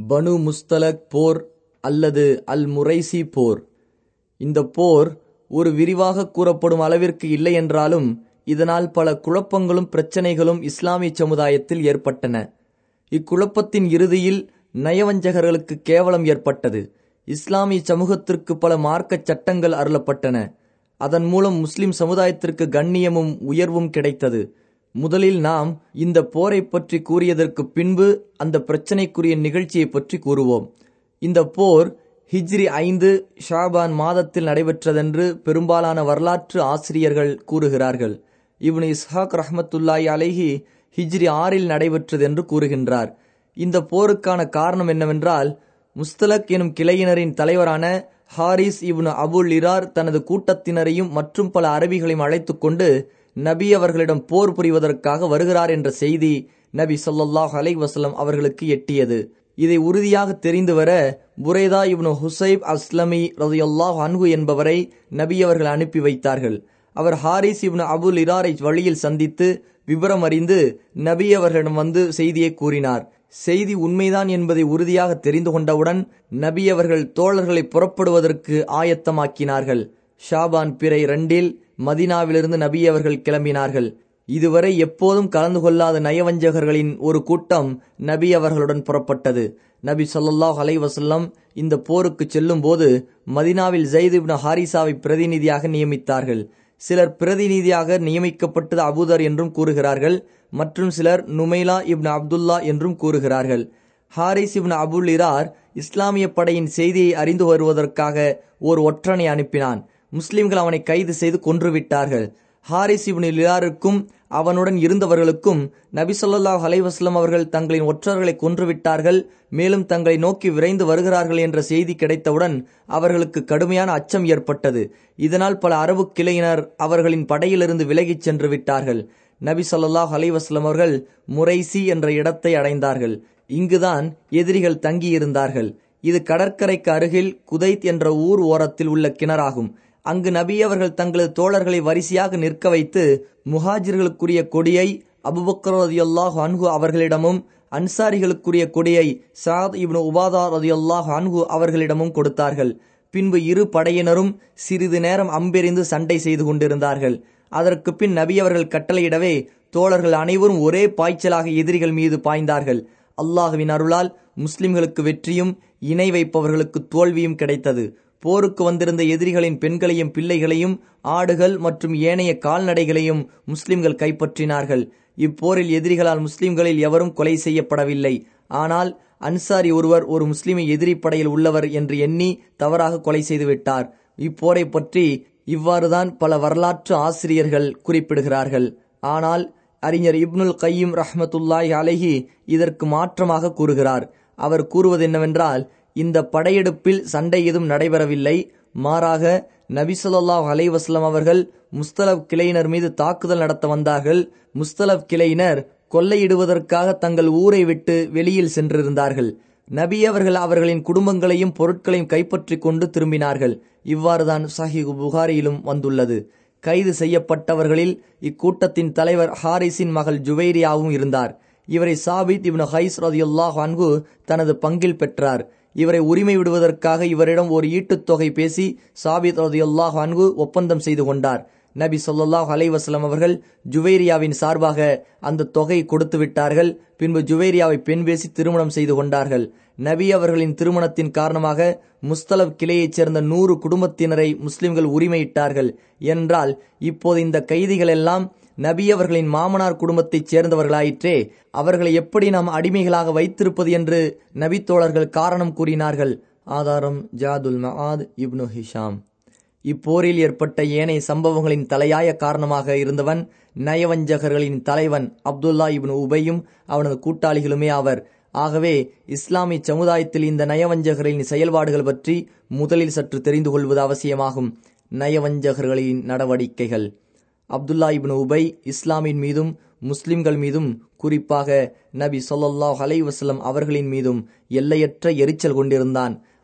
பனு முஸ்தலக் போர் அல்லது அல் முரைசி போர் இந்த போர் ஒரு விரிவாக கூறப்படும் அளவிற்கு இல்லை என்றாலும் இதனால் பல குழப்பங்களும் பிரச்சனைகளும் இஸ்லாமிய சமுதாயத்தில் ஏற்பட்டன இக்குழப்பத்தின் இறுதியில் நயவஞ்சகர்களுக்கு கேவலம் ஏற்பட்டது இஸ்லாமிய சமூகத்திற்கு பல மார்க்க சட்டங்கள் அருளப்பட்டன அதன் மூலம் முஸ்லிம் சமுதாயத்திற்கு கண்ணியமும் உயர்வும் கிடைத்தது முதலில் நாம் இந்த போரை பற்றி கூறியதற்கு பின்பு அந்த பிரச்சனைக்குரிய நிகழ்ச்சியை பற்றி கூறுவோம் இந்த போர் ஹிஜ்ரி ஐந்து ஷாபான் மாதத்தில் நடைபெற்றதென்று பெரும்பாலான வரலாற்று ஆசிரியர்கள் கூறுகிறார்கள் இப்னு இஸ்ஹாக் ரஹமத்துல்லாய் அலைஹி ஹிஜ்ரி ஆறில் நடைபெற்றது என்று கூறுகின்றார் இந்த போருக்கான காரணம் என்னவென்றால் முஸ்தலக் எனும் கிளையினரின் தலைவரான ஹாரிஸ் இப்னு அபுல் இரார் தனது கூட்டத்தினரையும் மற்றும் பல அரபிகளையும் அழைத்து கொண்டு நபி அவர்களிடம் போர் புரிவதற்காக வருகிறார் என்ற செய்தி நபி சொல்லாஹ் அலை வசலம் அவர்களுக்கு எட்டியது இதை உறுதியாக தெரிந்து வர புரேதா இப்னு ஹுசைப் அஸ்லமி ரதையல்லாஹ் அன்ஹு என்பவரை நபி அவர்கள் அனுப்பி வைத்தார்கள் அவர் ஹாரிஸ் இப்னு அபுல் இராரை வழியில் சந்தித்து விவரம் அறிந்து நபி அவர்களிடம் வந்து செய்தியை கூறினார் செய்தி உண்மைதான் என்பதை உறுதியாக தெரிந்து கொண்டவுடன் நபி அவர்கள் தோழர்களை புறப்படுவதற்கு ஆயத்தமாக்கினார்கள் ஷாபான் பிறை இரண்டில் மதினாவிலிருந்து நபி அவர்கள் கிளம்பினார்கள் இதுவரை எப்போதும் கலந்து கொள்ளாத நயவஞ்சகர்களின் ஒரு கூட்டம் நபி அவர்களுடன் புறப்பட்டது நபி சொல்லாஹ் அலைவசல்லம் இந்த போருக்கு செல்லும் போது மதினாவில் ஜெயித் இப்னு ஹாரிசாவை பிரதிநிதியாக நியமித்தார்கள் சிலர் பிரதிநிதியாக நியமிக்கப்பட்டது அபுதர் என்றும் கூறுகிறார்கள் மற்றும் சிலர் நுமைலா இப்னு அப்துல்லா என்றும் கூறுகிறார்கள் ஹாரிஸ் இப்னு அபுல் இரார் இஸ்லாமிய படையின் செய்தியை அறிந்து வருவதற்காக ஓர் ஒற்றனை அனுப்பினான் முஸ்லிம்கள் அவனை கைது செய்து கொன்றுவிட்டார்கள் ஹாரிஸ் இப்னு லிராருக்கும் அவனுடன் இருந்தவர்களுக்கும் நபி சொல்லாஹ் அலைவாஸ்லம் அவர்கள் தங்களின் ஒற்றர்களை கொன்றுவிட்டார்கள் மேலும் தங்களை நோக்கி விரைந்து வருகிறார்கள் என்ற செய்தி கிடைத்தவுடன் அவர்களுக்கு கடுமையான அச்சம் ஏற்பட்டது இதனால் பல அரபு கிளையினர் அவர்களின் படையிலிருந்து விலகிச் சென்று விட்டார்கள் நபி சொல்லாஹ் அலைவாஸ்லம் அவர்கள் முரைசி என்ற இடத்தை அடைந்தார்கள் இங்குதான் எதிரிகள் தங்கியிருந்தார்கள் இது கடற்கரைக்கு அருகில் குதைத் என்ற ஊர் ஓரத்தில் உள்ள கிணறாகும் அங்கு நபி அவர்கள் தங்களது தோழர்களை வரிசையாக நிற்க வைத்து முஹாஜிர்களுக்குரிய கொடியை அபுபக்கர் ரதியுல்லாஹ் அன்ஹு அவர்களிடமும் அன்சாரிகளுக்குரிய கொடியை சாத் இப்னு உபாதா ரதியுல்லாஹ் அன்ஹு அவர்களிடமும் கொடுத்தார்கள் பின்பு இரு படையினரும் சிறிது நேரம் அம்பெறிந்து சண்டை செய்து கொண்டிருந்தார்கள் அதற்கு பின் நபி அவர்கள் கட்டளையிடவே தோழர்கள் அனைவரும் ஒரே பாய்ச்சலாக எதிரிகள் மீது பாய்ந்தார்கள் அல்லாஹுவின் அருளால் முஸ்லிம்களுக்கு வெற்றியும் இணை வைப்பவர்களுக்கு தோல்வியும் கிடைத்தது போருக்கு வந்திருந்த எதிரிகளின் பெண்களையும் பிள்ளைகளையும் ஆடுகள் மற்றும் ஏனைய கால்நடைகளையும் முஸ்லிம்கள் கைப்பற்றினார்கள் இப்போரில் எதிரிகளால் முஸ்லிம்களில் எவரும் கொலை செய்யப்படவில்லை ஆனால் அன்சாரி ஒருவர் ஒரு முஸ்லிமை எதிரி படையில் உள்ளவர் என்று எண்ணி தவறாக கொலை செய்துவிட்டார் இப்போரை பற்றி இவ்வாறுதான் பல வரலாற்று ஆசிரியர்கள் குறிப்பிடுகிறார்கள் ஆனால் அறிஞர் இப்னுல் கையும் ரஹமத்துல்லாய் அலஹி இதற்கு மாற்றமாக கூறுகிறார் அவர் கூறுவது என்னவென்றால் இந்த படையெடுப்பில் சண்டை எதுவும் நடைபெறவில்லை மாறாக நபிசுல்லாஹ் அலைவாஸ்லாம் அவர்கள் முஸ்தலப் கிளையினர் மீது தாக்குதல் நடத்த வந்தார்கள் முஸ்தலப் கிளையினர் கொள்ளையிடுவதற்காக தங்கள் ஊரை விட்டு வெளியில் சென்றிருந்தார்கள் நபி அவர்கள் அவர்களின் குடும்பங்களையும் பொருட்களையும் கைப்பற்றி கொண்டு திரும்பினார்கள் இவ்வாறுதான் சஹிகு புகாரியிலும் வந்துள்ளது கைது செய்யப்பட்டவர்களில் இக்கூட்டத்தின் தலைவர் ஹாரிஸின் மகள் ஜுவைரியாவும் இருந்தார் இவரை சாபித் இப்னு ஹைஸ் ரதியுல்லாஹ் அன்கு தனது பங்கில் பெற்றார் இவரை உரிமை விடுவதற்காக இவரிடம் ஒரு ஈட்டுத் தொகை பேசி சாபித் ரதியுல்லாஹ் அன்கு ஒப்பந்தம் செய்து கொண்டார் நபி சொல்லாஹ் அலைவாஸ்லம் அவர்கள் ஜுவேரியாவின் சார்பாக அந்த தொகை கொடுத்து விட்டார்கள் பின்பு ஜுவேரியாவை பெண் பேசி திருமணம் செய்து கொண்டார்கள் நபி அவர்களின் திருமணத்தின் காரணமாக முஸ்தலப் கிளையைச் சேர்ந்த நூறு குடும்பத்தினரை முஸ்லிம்கள் உரிமையிட்டார்கள் என்றால் இப்போது இந்த கைதிகள் எல்லாம் நபி அவர்களின் மாமனார் குடும்பத்தைச் சேர்ந்தவர்களாயிற்றே அவர்களை எப்படி நாம் அடிமைகளாக வைத்திருப்பது என்று நபி தோழர்கள் காரணம் கூறினார்கள் ஆதாரம் ஜாதுல் மஹாத் இப்னு ஹிஷாம் இப்போரில் ஏற்பட்ட ஏனைய சம்பவங்களின் தலையாய காரணமாக இருந்தவன் நயவஞ்சகர்களின் தலைவன் அப்துல்லா இப்னு உபையும் அவனது கூட்டாளிகளுமே ஆவர் ஆகவே இஸ்லாமிய சமுதாயத்தில் இந்த நயவஞ்சகர்களின் செயல்பாடுகள் பற்றி முதலில் சற்று தெரிந்து கொள்வது அவசியமாகும் நயவஞ்சகர்களின் நடவடிக்கைகள் அப்துல்லா இப்னு உபை இஸ்லாமின் மீதும் முஸ்லிம்கள் மீதும் குறிப்பாக நபி சொல்லாஹ் அலைவசல்லம் அவர்களின் மீதும் எல்லையற்ற எரிச்சல் கொண்டிருந்தான்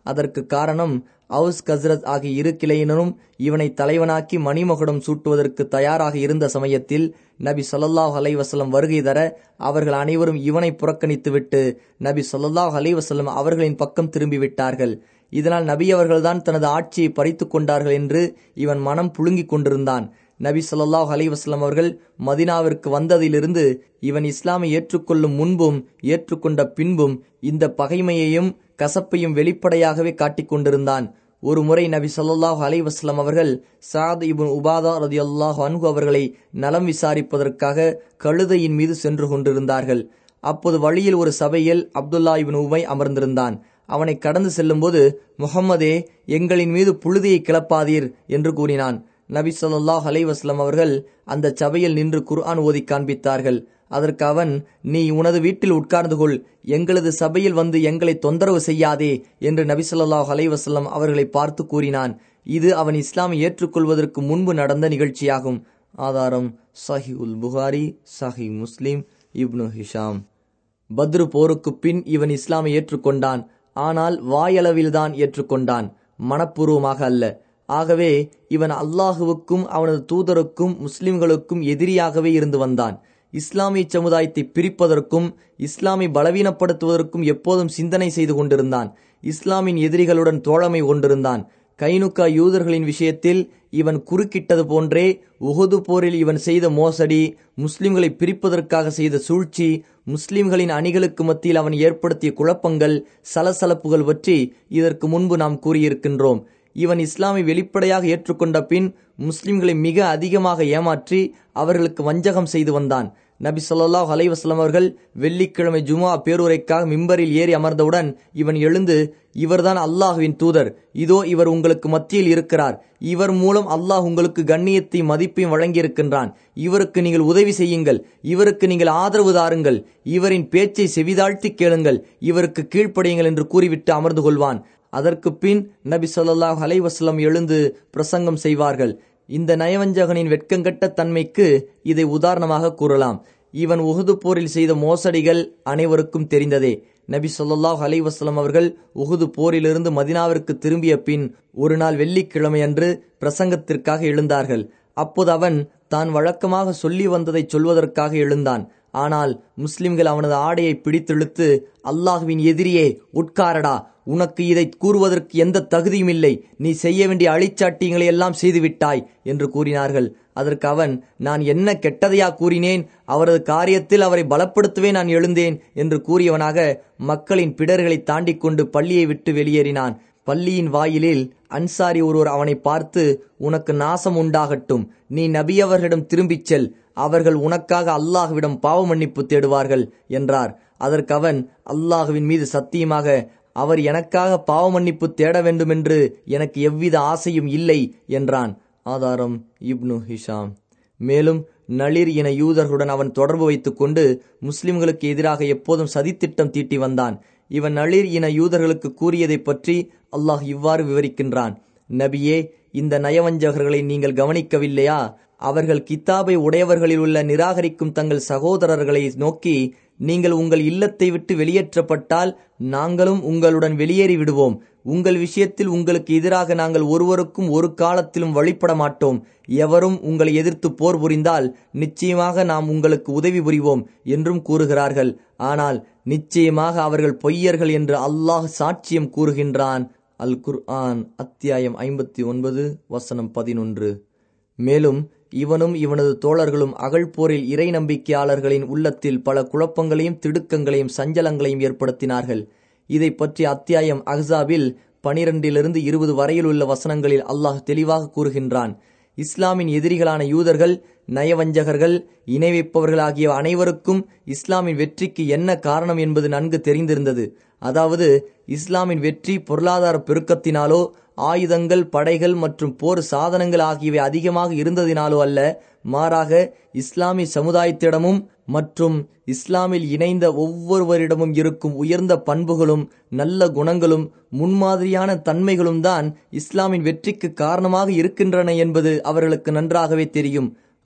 அதற்கு காரணம் அவுஸ் கஸ்ரத் ஆகிய இரு கிளையினரும் இவனை தலைவனாக்கி மணிமகுடம் சூட்டுவதற்கு தயாராக இருந்த சமயத்தில் நபி ஸல்லல்லாஹு அலைஹி வஸல்லம் வருகை தர அவர்கள் அனைவரும் இவனை புறக்கணித்துவிட்டு நபி ஸல்லல்லாஹு அலைஹி வஸல்லம் அவர்களின் பக்கம் திரும்பி விட்டார்கள் இதனால் நபி அவர்கள்தான் தனது ஆட்சியை பறித்துக் கொண்டார்கள் என்று இவன் மனம் புழுங்கிக் கொண்டிருந்தான் நபி ஸல்லல்லாஹு அலைஹி வஸல்லம் அவர்கள் மதினாவிற்கு வந்ததிலிருந்து இவன் இஸ்லாமை ஏற்றுக்கொள்ளும் முன்பும் ஏற்றுக்கொண்ட பின்பும் இந்த பகைமையையும் கசப்பையும் வெளிப்படையாகவே காட்டிக் கொண்டிருந்தான் ஒரு முறை நபி ஸல்லல்லாஹு அலைஹி வஸல்லம் அவர்கள் சாத் இப்னு உபாதா ரதியல்லாஹு அன்ஹு அவர்களை நலம் விசாரிப்பதற்காக கழுதையின் மீது சென்று கொண்டிருந்தார்கள் அப்போது வழியில் ஒரு சபையில் அப்துல்லா இப்னு உமை அமர்ந்திருந்தான் அவனை கடந்து செல்லும்போது முகம்மதே எங்களின் மீது புழுதியை கிளப்பாதீர் என்று கூறினான் நபி ஸல்லல்லாஹு அலைஹி வஸல்லம் அவர்கள் அந்த சபையில் நின்று குர்ஆன் ஓதி காண்பித்தார்கள் அதற்கு அவன் நீ உனது வீட்டில் உட்கார்ந்து கொள் எங்களது சபையில் வந்து எங்களை தொந்தரவு செய்யாதே என்று நபி ஸல்லல்லாஹு அலைஹி வஸல்லம் அவர்களை பார்த்து கூறினான் இது அவன் இஸ்லாமை ஏற்றுக்கொள்வதற்கு முன்பு நடந்த நிகழ்ச்சியாகும் ஆதாரம் Sahih ul Bukhari Sahih Muslim Ibn Hisham Badr போருக்கு பின் இவன் இஸ்லாமை ஏற்றுக்கொண்டான் ஆனால் வாயளவில்தான் ஏற்றுக்கொண்டான் மனப்பூர்வமாக அல்ல ஆகவே இவன் அல்லாஹுவுக்கும் அவனது தூதருக்கும் முஸ்லிம்களுக்கும் எதிரியாகவே இருந்து வந்தான் இஸ்லாமிய சமுதாயத்தை பிரிப்பதற்கும் இஸ்லாமை பலவீனப்படுத்துவதற்கும் எப்போதும் சிந்தனை செய்து கொண்டிருந்தான் இஸ்லாமின் எதிரிகளுடன் தோழமை கொண்டிருந்தான் கைனுக்கா யூதர்களின் விஷயத்தில் இவன் குறுக்கிட்டது போன்றே உஹது போரில் இவன் செய்த மோசடி முஸ்லிம்களை பிரிப்பதற்காக செய்த சூழ்ச்சி முஸ்லிம்களின் அணிகளுக்கு மத்தியில் அவன் ஏற்படுத்திய குழப்பங்கள் சலசலப்புகள் பற்றி இதற்கு முன்பு நாம் கூறியிருக்கின்றோம் இவன் இஸ்லாமை வெளிப்படையாக ஏற்றுக்கொண்ட பின் முஸ்லிம்களை மிக அதிகமாக ஏமாற்றி அவர்களுக்கு வஞ்சகம் செய்து வந்தான் நபி ஸல்லல்லாஹு அலைஹி வஸல்லம் அவர்கள் வெள்ளிக்கிழமை ஜுமா பேருரைக்காக மிம்பரில் ஏறி அமர்ந்தவுடன் இவன் எழுந்து இவர்தான் அல்லாஹுவின் தூதர் இதோ இவர் உங்களுக்கு மத்தியில் இருக்கிறார் இவர் மூலம் அல்லாஹ் உங்களுக்கு கண்ணியத்தையும் மதிப்பையும் வழங்கியிருக்கின்றான் இவருக்கு நீங்கள் உதவி செய்யுங்கள் இவருக்கு நீங்கள் ஆதரவு தாருங்கள் இவரின் பேச்சை செவிதாழ்த்தி கேளுங்கள் இவருக்கு கீழ்ப்படியுங்கள் என்று கூறிவிட்டு அமர்ந்து கொள்வான் அதற்கு பின் நபி ஸல்லல்லாஹு அலைஹி வஸல்லம் எழுந்து பிரசங்கம் செய்வார்கள் இந்த நயவஞ்சகனின் வெட்கங்கட்ட தன்மைக்கு இதை உதாரணமாக கூறலாம் இவன் உஹது போரில் செய்த மோசடிகள் அனைவருக்கும் தெரிந்ததே நபி ஸல்லல்லாஹு அலைஹி வஸல்லம் அவர்கள் உஹது போரிலிருந்து மதினாவிற்கு திரும்பிய பின் ஒரு நாள் வெள்ளிக்கிழமையன்று பிரசங்கத்திற்காக எழுந்தார்கள் அப்போது அவன் தான் வழக்கமாக சொல்லி வந்ததை சொல்வதற்காக எழுந்தான் ஆனால் முஸ்லிம்கள் அவனது ஆடையை பிடித்திழுத்து அல்லாஹுவின் எதிரியே உட்காரடா உனக்கு இதை கூறுவதற்கு எந்த தகுதியும் இல்லை நீ செய்ய வேண்டிய அழிச்சாட்டியங்களை எல்லாம் செய்துவிட்டாய் என்று கூறினார்கள் அதற்கு அவன் நான் என்ன கெட்டதையா கூறினேன் அவரது காரியத்தில் அவரை பலப்படுத்தவே நான் எழுந்தேன் என்று கூறியவனாக மக்களின் பிடர்களை தாண்டி கொண்டு பள்ளியை விட்டு வெளியேறினான் பள்ளியின் வாயிலில் அன்சாரி ஒருவர் அவனை பார்த்து உனக்கு நாசம் உண்டாகட்டும் நீ நபி அவர்களிடம் திரும்பிச் செல் அவர்கள் உனக்காக அல்லாஹ்விடம் பாவ மன்னிப்பு தேடுவார்கள் என்றார் அதற்கு அவன் அல்லாஹுவின் மீது சத்தியமாக அவர் எனக்காக பாவ மன்னிப்பு தேட வேண்டுமென்று எனக்கு எவ்வித ஆசையும் இல்லை என்றான் ஆதாரம் இப்னு ஹிஷாம் மேலும் நளிர் இன யூதர்களுடன் அவன் தொடர்பு வைத்துக் கொண்டு முஸ்லிம்களுக்கு எதிராக எப்போதும் சதித்திட்டம் தீட்டி வந்தான் இவன் நளிர் இன யூதர்களுக்கு கூறியதை பற்றி அல்லாஹ் இவ்வாறு விவரிக்கின்றான் நபியே இந்த நயவஞ்சகர்களை நீங்கள் கவனிக்கவில்லையா அவர்கள் கித்தாபை உடையவர்களில் உள்ள நிராகரிக்கும் தங்கள் சகோதரர்களை நோக்கி நீங்கள் உங்கள் இல்லத்தை விட்டு வெளியேற்றப்பட்டால் நாங்களும் உங்களுடன் வெளியேறி விடுவோம் உங்கள் விஷயத்தில் உங்களுக்கு எதிராக நாங்கள் ஒருவருக்கும் ஒரு காலத்திலும் வழிபட மாட்டோம் எவரும் உங்களை எதிர்த்து போர் புரிந்தால் நிச்சயமாக நாம் உங்களுக்கு உதவி புரிவோம் என்றும் கூறுகிறார்கள் ஆனால் நிச்சயமாக அவர்கள் பொய்யர்கள் என்று அல்லாஹ் சாட்சியம் கூறுகின்றான் அல் குர்ஆன் அத்தியாயம் ஐம்பத்தி ஒன்பது வசனம் பதினொன்று மேலும் இவனும் இவனது தோழர்களும் அகழ்போரில் இறை நம்பிக்கையாளர்களின் உள்ளத்தில் பல குழப்பங்களையும் திடுக்கங்களையும் சஞ்சலங்களையும் ஏற்படுத்தினார்கள் இதை பற்றி அத்தியாயம் அஹ்சாபில் பனிரெண்டிலிருந்து இருபது வரையில் உள்ள வசனங்களில் அல்லாஹ் தெளிவாக கூறுகின்றான் இஸ்லாமின் எதிரிகளான யூதர்கள் நயவஞ்சகர்கள் இணை வைப்பவர்கள் ஆகிய அனைவருக்கும் இஸ்லாமின் வெற்றிக்கு என்ன காரணம் என்பது நன்கு தெரிந்திருந்தது அதாவது இஸ்லாமின் வெற்றி பொருளாதார பெருக்கத்தினாலோ ஆயுதங்கள் படைகள் மற்றும் போர் சாதனங்கள் ஆகியவை அதிகமாக இருந்ததினாலோ அல்ல மாறாக இஸ்லாமிய சமுதாயத்திடமும் மற்றும் இஸ்லாமில் இணைந்த ஒவ்வொருவரிடமும் இருக்கும் உயர்ந்த பண்புகளும் நல்ல குணங்களும் முன்மாதிரியான தன்மைகளும் தான் இஸ்லாமின் வெற்றிக்கு காரணமாக இருக்கின்றன என்பது அவர்களுக்கு நன்றாகவே தெரியும்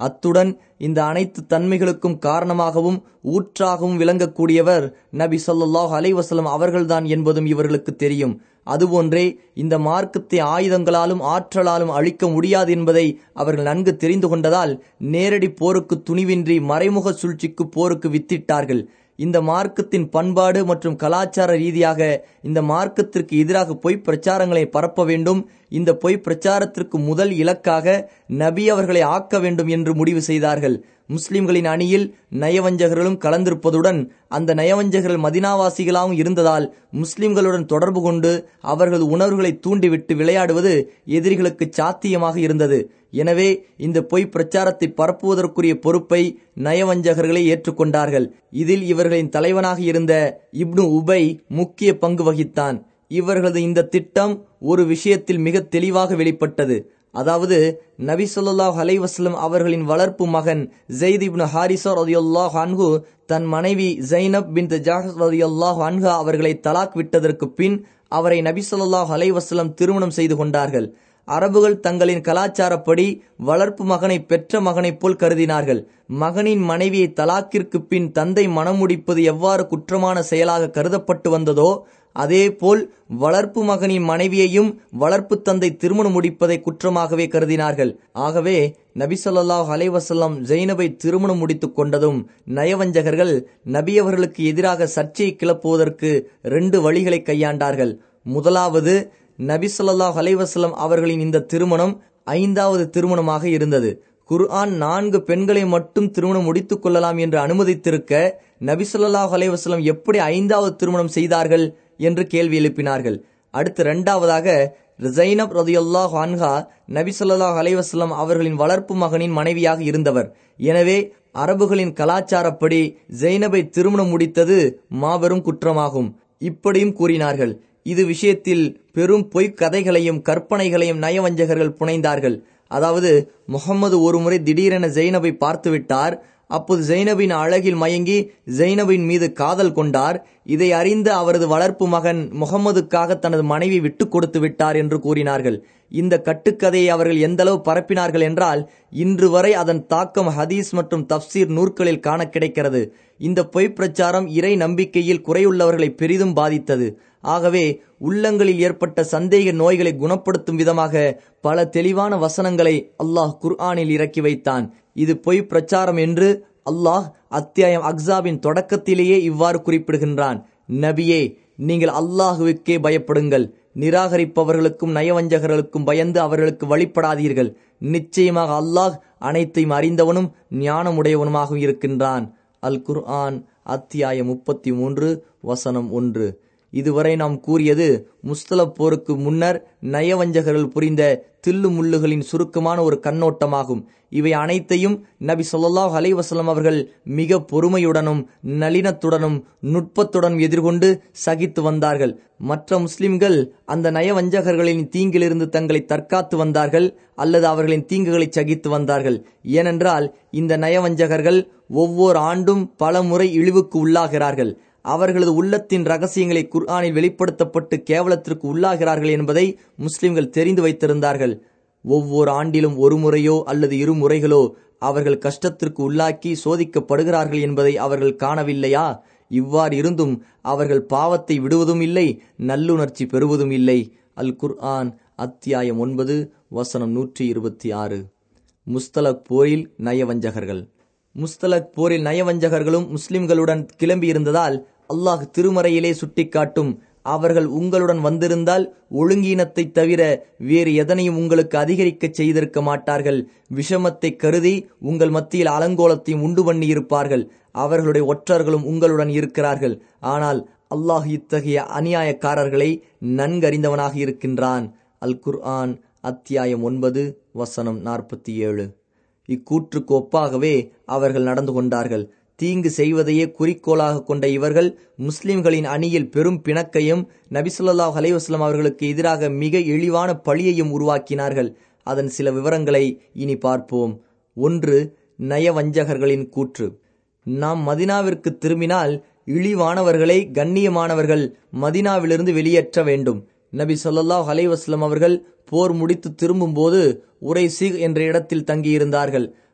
அத்துடன் இந்த அனைத்து தன்மைகளுக்கும் காரணமாகவும் ஊற்றாகவும் விளங்கக்கூடியவர் நபி சொல்லாஹ் அலைவசலம் அவர்கள்தான் என்பதும் இவர்களுக்கு தெரியும் அதுபோன்றே இந்த மார்க்கத்தை ஆயுதங்களாலும் ஆற்றலாலும் அழிக்க முடியாது என்பதை அவர்கள் நன்கு தெரிந்து கொண்டதால் நேரடி போருக்கு துணிவின்றி மறைமுக சூழ்ச்சிக்கு போருக்கு வித்திட்டார்கள் இந்த மார்க்கத்தின் பண்பாடு மற்றும் கலாச்சார ரீதியாக இந்த மார்க்கத்திற்கு எதிராக பொய் பிரச்சாரங்களை பரப்ப வேண்டும் இந்த பொய் பிரச்சாரத்திற்கு முதல் இலக்காக நபி அவர்களை ஆக்க வேண்டும் என்று முடிவு செய்தார்கள் முஸ்லிம்களின் அணியில் நயவஞ்சகர்களும் கலந்திருப்பதுடன் அந்த நயவஞ்சகர்கள் மதினாவாசிகளாகவும் இருந்ததால் முஸ்லிம்களுடன் தொடர்பு கொண்டு அவர்களது உணர்வுகளை தூண்டிவிட்டு விளையாடுவது எதிரிகளுக்கு சாத்தியமாக இருந்தது எனவே இந்த பொய் பிரச்சாரத்தை பரப்புவதற்குரிய பொறுப்பை நயவஞ்சகர்களை ஏற்றுக்கொண்டார்கள் இதில் இவர்களின் தலைவனாக இருந்த இப்னு உபை முக்கிய பங்கு வகித்தான் இவர்களது இந்த திட்டம் ஒரு விஷயத்தில் மிக தெளிவாக வெளிப்பட்டது அதாவது நபி சொல்லாஹ் அலைவாஸ்லம் அவர்களின் வளர்ப்பு மகன் ஜெயித் இப்னு ஹாரிசர் ரதியுல்லாஹ் அன்ஹு தன் மனைவி ஜைனப் பின் ஜாஹஸ் ரதியுல்லாஹ் அன்ஹா அவர்களை தலாக் விட்டதற்கு பின் அவரை நபி சொல்லாஹ் அலைவாஸ்லம் திருமணம் செய்து கொண்டார்கள் அரபுகள் தங்களின் கலாச்சாரப்படி வளர்ப்பு மகனை பெற்ற மகனைப் போல் கருதினார்கள் மகனின் மனைவியை தலாக்கிற்கு பின் தந்தை மனம் முடிப்பது எவ்வாறு குற்றமான செயலாக கருதப்பட்டு வந்ததோ அதேபோல் வளர்ப்பு மகனின் மனைவியையும் வளர்ப்பு தந்தை திருமணம் முடிப்பதை குற்றமாகவே கருதினார்கள் ஆகவே நபி சொல்லாஹ் அலைவசல்லம் ஜெயினபை திருமணம் முடித்துக் கொண்டதும் நயவஞ்சகர்கள் நபி அவர்களுக்கு எதிராக சர்ச்சையை கிளப்புவதற்கு ரெண்டு வழிகளை கையாண்டார்கள் முதலாவது நபி சொல்லாஹ் அலைவாஸ்லம் அவர்களின் இந்த திருமணம் ஐந்தாவது திருமணமாக இருந்தது குர்ஆன் நான்கு பெண்களை மட்டும் திருமணம் முடித்துக் கொள்ளலாம் என்று அனுமதித்திருக்க நபி சொல்லாஹ் அலைவாஸ்லம் எப்படி ஐந்தாவது திருமணம் செய்தார்கள் என்று கேள்வி எழுப்பினார்கள் அடுத்து இரண்டாவதாக ஜைனப் ரதியுல்லாஹ் அன்ஹா நபி சொல்லாஹ் அலைவாஸ்லம் அவர்களின் வளர்ப்பு மகனின் மனைவியாக இருந்தவர் எனவே அரபுகளின் கலாச்சாரப்படி ஜெய்னபை திருமணம் முடித்தது மாபெரும் குற்றமாகும் இப்படியும் கூறினார்கள் இது விஷயத்தில் பெரும் பொய்க் கதைகளையும் கற்பனைகளையும் நயவஞ்சகர்கள் புனைந்தார்கள் அதாவது முகம்மது ஒருமுறை திடீரென ஜெய்னபை பார்த்துவிட்டார் அப்போது ஜெய்னபின் அழகில் மயங்கி ஜெய்னபின் மீது காதல் கொண்டார் இதை அறிந்த அவரது வளர்ப்பு மகன் முகம்மதுக்காக தனது மனைவி விட்டு கொடுத்து விட்டார் என்று கூறினார்கள் இந்த கட்டுக்கதையை அவர்கள் எந்தளவு பரப்பினார்கள் என்றால் இன்று வரை அதன் தாக்கம் ஹதீஸ் மற்றும் தப்சீர் நூற்களில் காண கிடைக்கிறது இந்த பொய் பிரச்சாரம் இறை நம்பிக்கையில் குறையுள்ளவர்களை பெரிதும் பாதித்தது ஆகவே உள்ளங்களில் ஏற்பட்ட சந்தேக நோய்களை குணப்படுத்தும் விதமாக பல தெளிவான வசனங்களை அல்லாஹ் குர்ஆனில் இறக்கி வைத்தான் இது பொய் பிரச்சாரம் என்று அல்லாஹ் அத்தியாயம் அக்ஸாபின் தொடக்கத்திலேயே இவ்வாறு குறிப்பிடுகின்றான் நபியே நீங்கள் அல்லாஹுவுக்கே பயப்படுங்கள் நிராகரிப்பவர்களுக்கும் நயவஞ்சகர்களுக்கும் பயந்து அவர்களுக்கு வழிபடாதீர்கள் நிச்சயமாக அல்லாஹ் அனைத்தையும் அறிந்தவனும் ஞானமுடையவனுமாகவும் இருக்கின்றான் அல் குர்ஆன் அத்தியாயம் முப்பத்தி மூன்று வசனம் ஒன்று இதுவரை நாம் கூறியது முஸ்தலப் போருக்கு முன்னர் நயவஞ்சகர்கள் புரிந்த தில்லு முள்ளுகளின் சுருக்கமான ஒரு கண்ணோட்டமாகும் இவை அனைத்தையும் நபி சொல்லாஹ் அலைவசலம் அவர்கள் மிக பொறுமையுடனும் நளினத்துடனும் நுட்பத்துடன் எதிர்கொண்டு சகித்து வந்தார்கள் மற்ற முஸ்லிம்கள் அந்த நயவஞ்சகர்களின் தீங்கிலிருந்து தங்களை தற்காத்து வந்தார்கள் அல்லது அவர்களின் தீங்குகளை சகித்து வந்தார்கள் ஏனென்றால் இந்த நயவஞ்சகர்கள் ஒவ்வொரு ஆண்டும் பல முறை இழிவுக்கு உள்ளாகிறார்கள் அவர்களது உள்ளத்தின் ரகசியங்களை குர்ஆனில் வெளிப்படுத்தப்பட்டு கேவலத்திற்கு உள்ளாகிறார்கள் என்பதை முஸ்லிம்கள் தெரிந்து வைத்திருந்தார்கள் ஒவ்வொரு ஆண்டிலும் ஒரு முறையோ அல்லது இரு முறைகளோ அவர்கள் கஷ்டத்திற்கு உள்ளாக்கி சோதிக்கப்படுகிறார்கள் என்பதை அவர்கள் காணவில்லையா இவ்வாறு இருந்தும் அவர்கள் பாவத்தை விடுவதும் இல்லை நல்லுணர்ச்சி பெறுவதும் இல்லை அல் குர்ஆன் அத்தியாயம் ஒன்பது வசனம் நூற்றி இருபத்தி ஆறு முஸ்தலக் போரில் நயவஞ்சகர்கள் முஸ்தலக் போரில் நயவஞ்சகர்களும் முஸ்லிம்களுடன் கிளம்பியிருந்ததால் அல்லாஹ் திருமறையிலே சுட்டிக்காட்டும் அவர்கள் உங்களுடன் வந்திருந்தால் ஒழுங்கீனத்தை தவிர வேறு எதனையும் உங்களுக்கு அதிகரிக்க செய்திருக்க மாட்டார்கள் விஷமத்தை கருதி உங்கள் மத்தியில் அலங்கோலத்தையும் உண்டு பண்ணி இருப்பார்கள் அவர்களுடைய ஒற்றர்களும் உங்களுடன் இருக்கிறார்கள் ஆனால் அல்லாஹ் இத்தகைய அநியாயக்காரர்களை நன்கறிந்தவனாக இருக்கின்றான் அல் குர்ஆன் அத்தியாயம் ஒன்பது வசனம் நாற்பத்தி ஏழு இக்கூற்றுக்கு ஒப்பாகவே அவர்கள் நடந்து கொண்டார்கள் தீங்கு செய்வதையே குறிக்கோளாக கொண்ட இவர்கள் முஸ்லிம்களின் அணியில் பெரும் பிணக்கையும் நபிசுல்லாஹ் அலைவாஸ்லாம் அவர்களுக்கு எதிராக மிக இழிவான பழியையும் உருவாக்கினார்கள் அதன் சில விவரங்களை இனி பார்ப்போம் ஒன்று நயவஞ்சகர்களின் கூற்று நாம் மதினாவிற்கு திரும்பினால் இழிவானவர்களை கண்ணியமானவர்கள் மதினாவிலிருந்து வெளியேற்ற வேண்டும் நபி சொல்லாஹ் அலைவாஸ்லம் அவர்கள் போர் முடித்து திரும்பும்போது உரை சிக் என்ற இடத்தில் தங்கியிருந்தார்கள்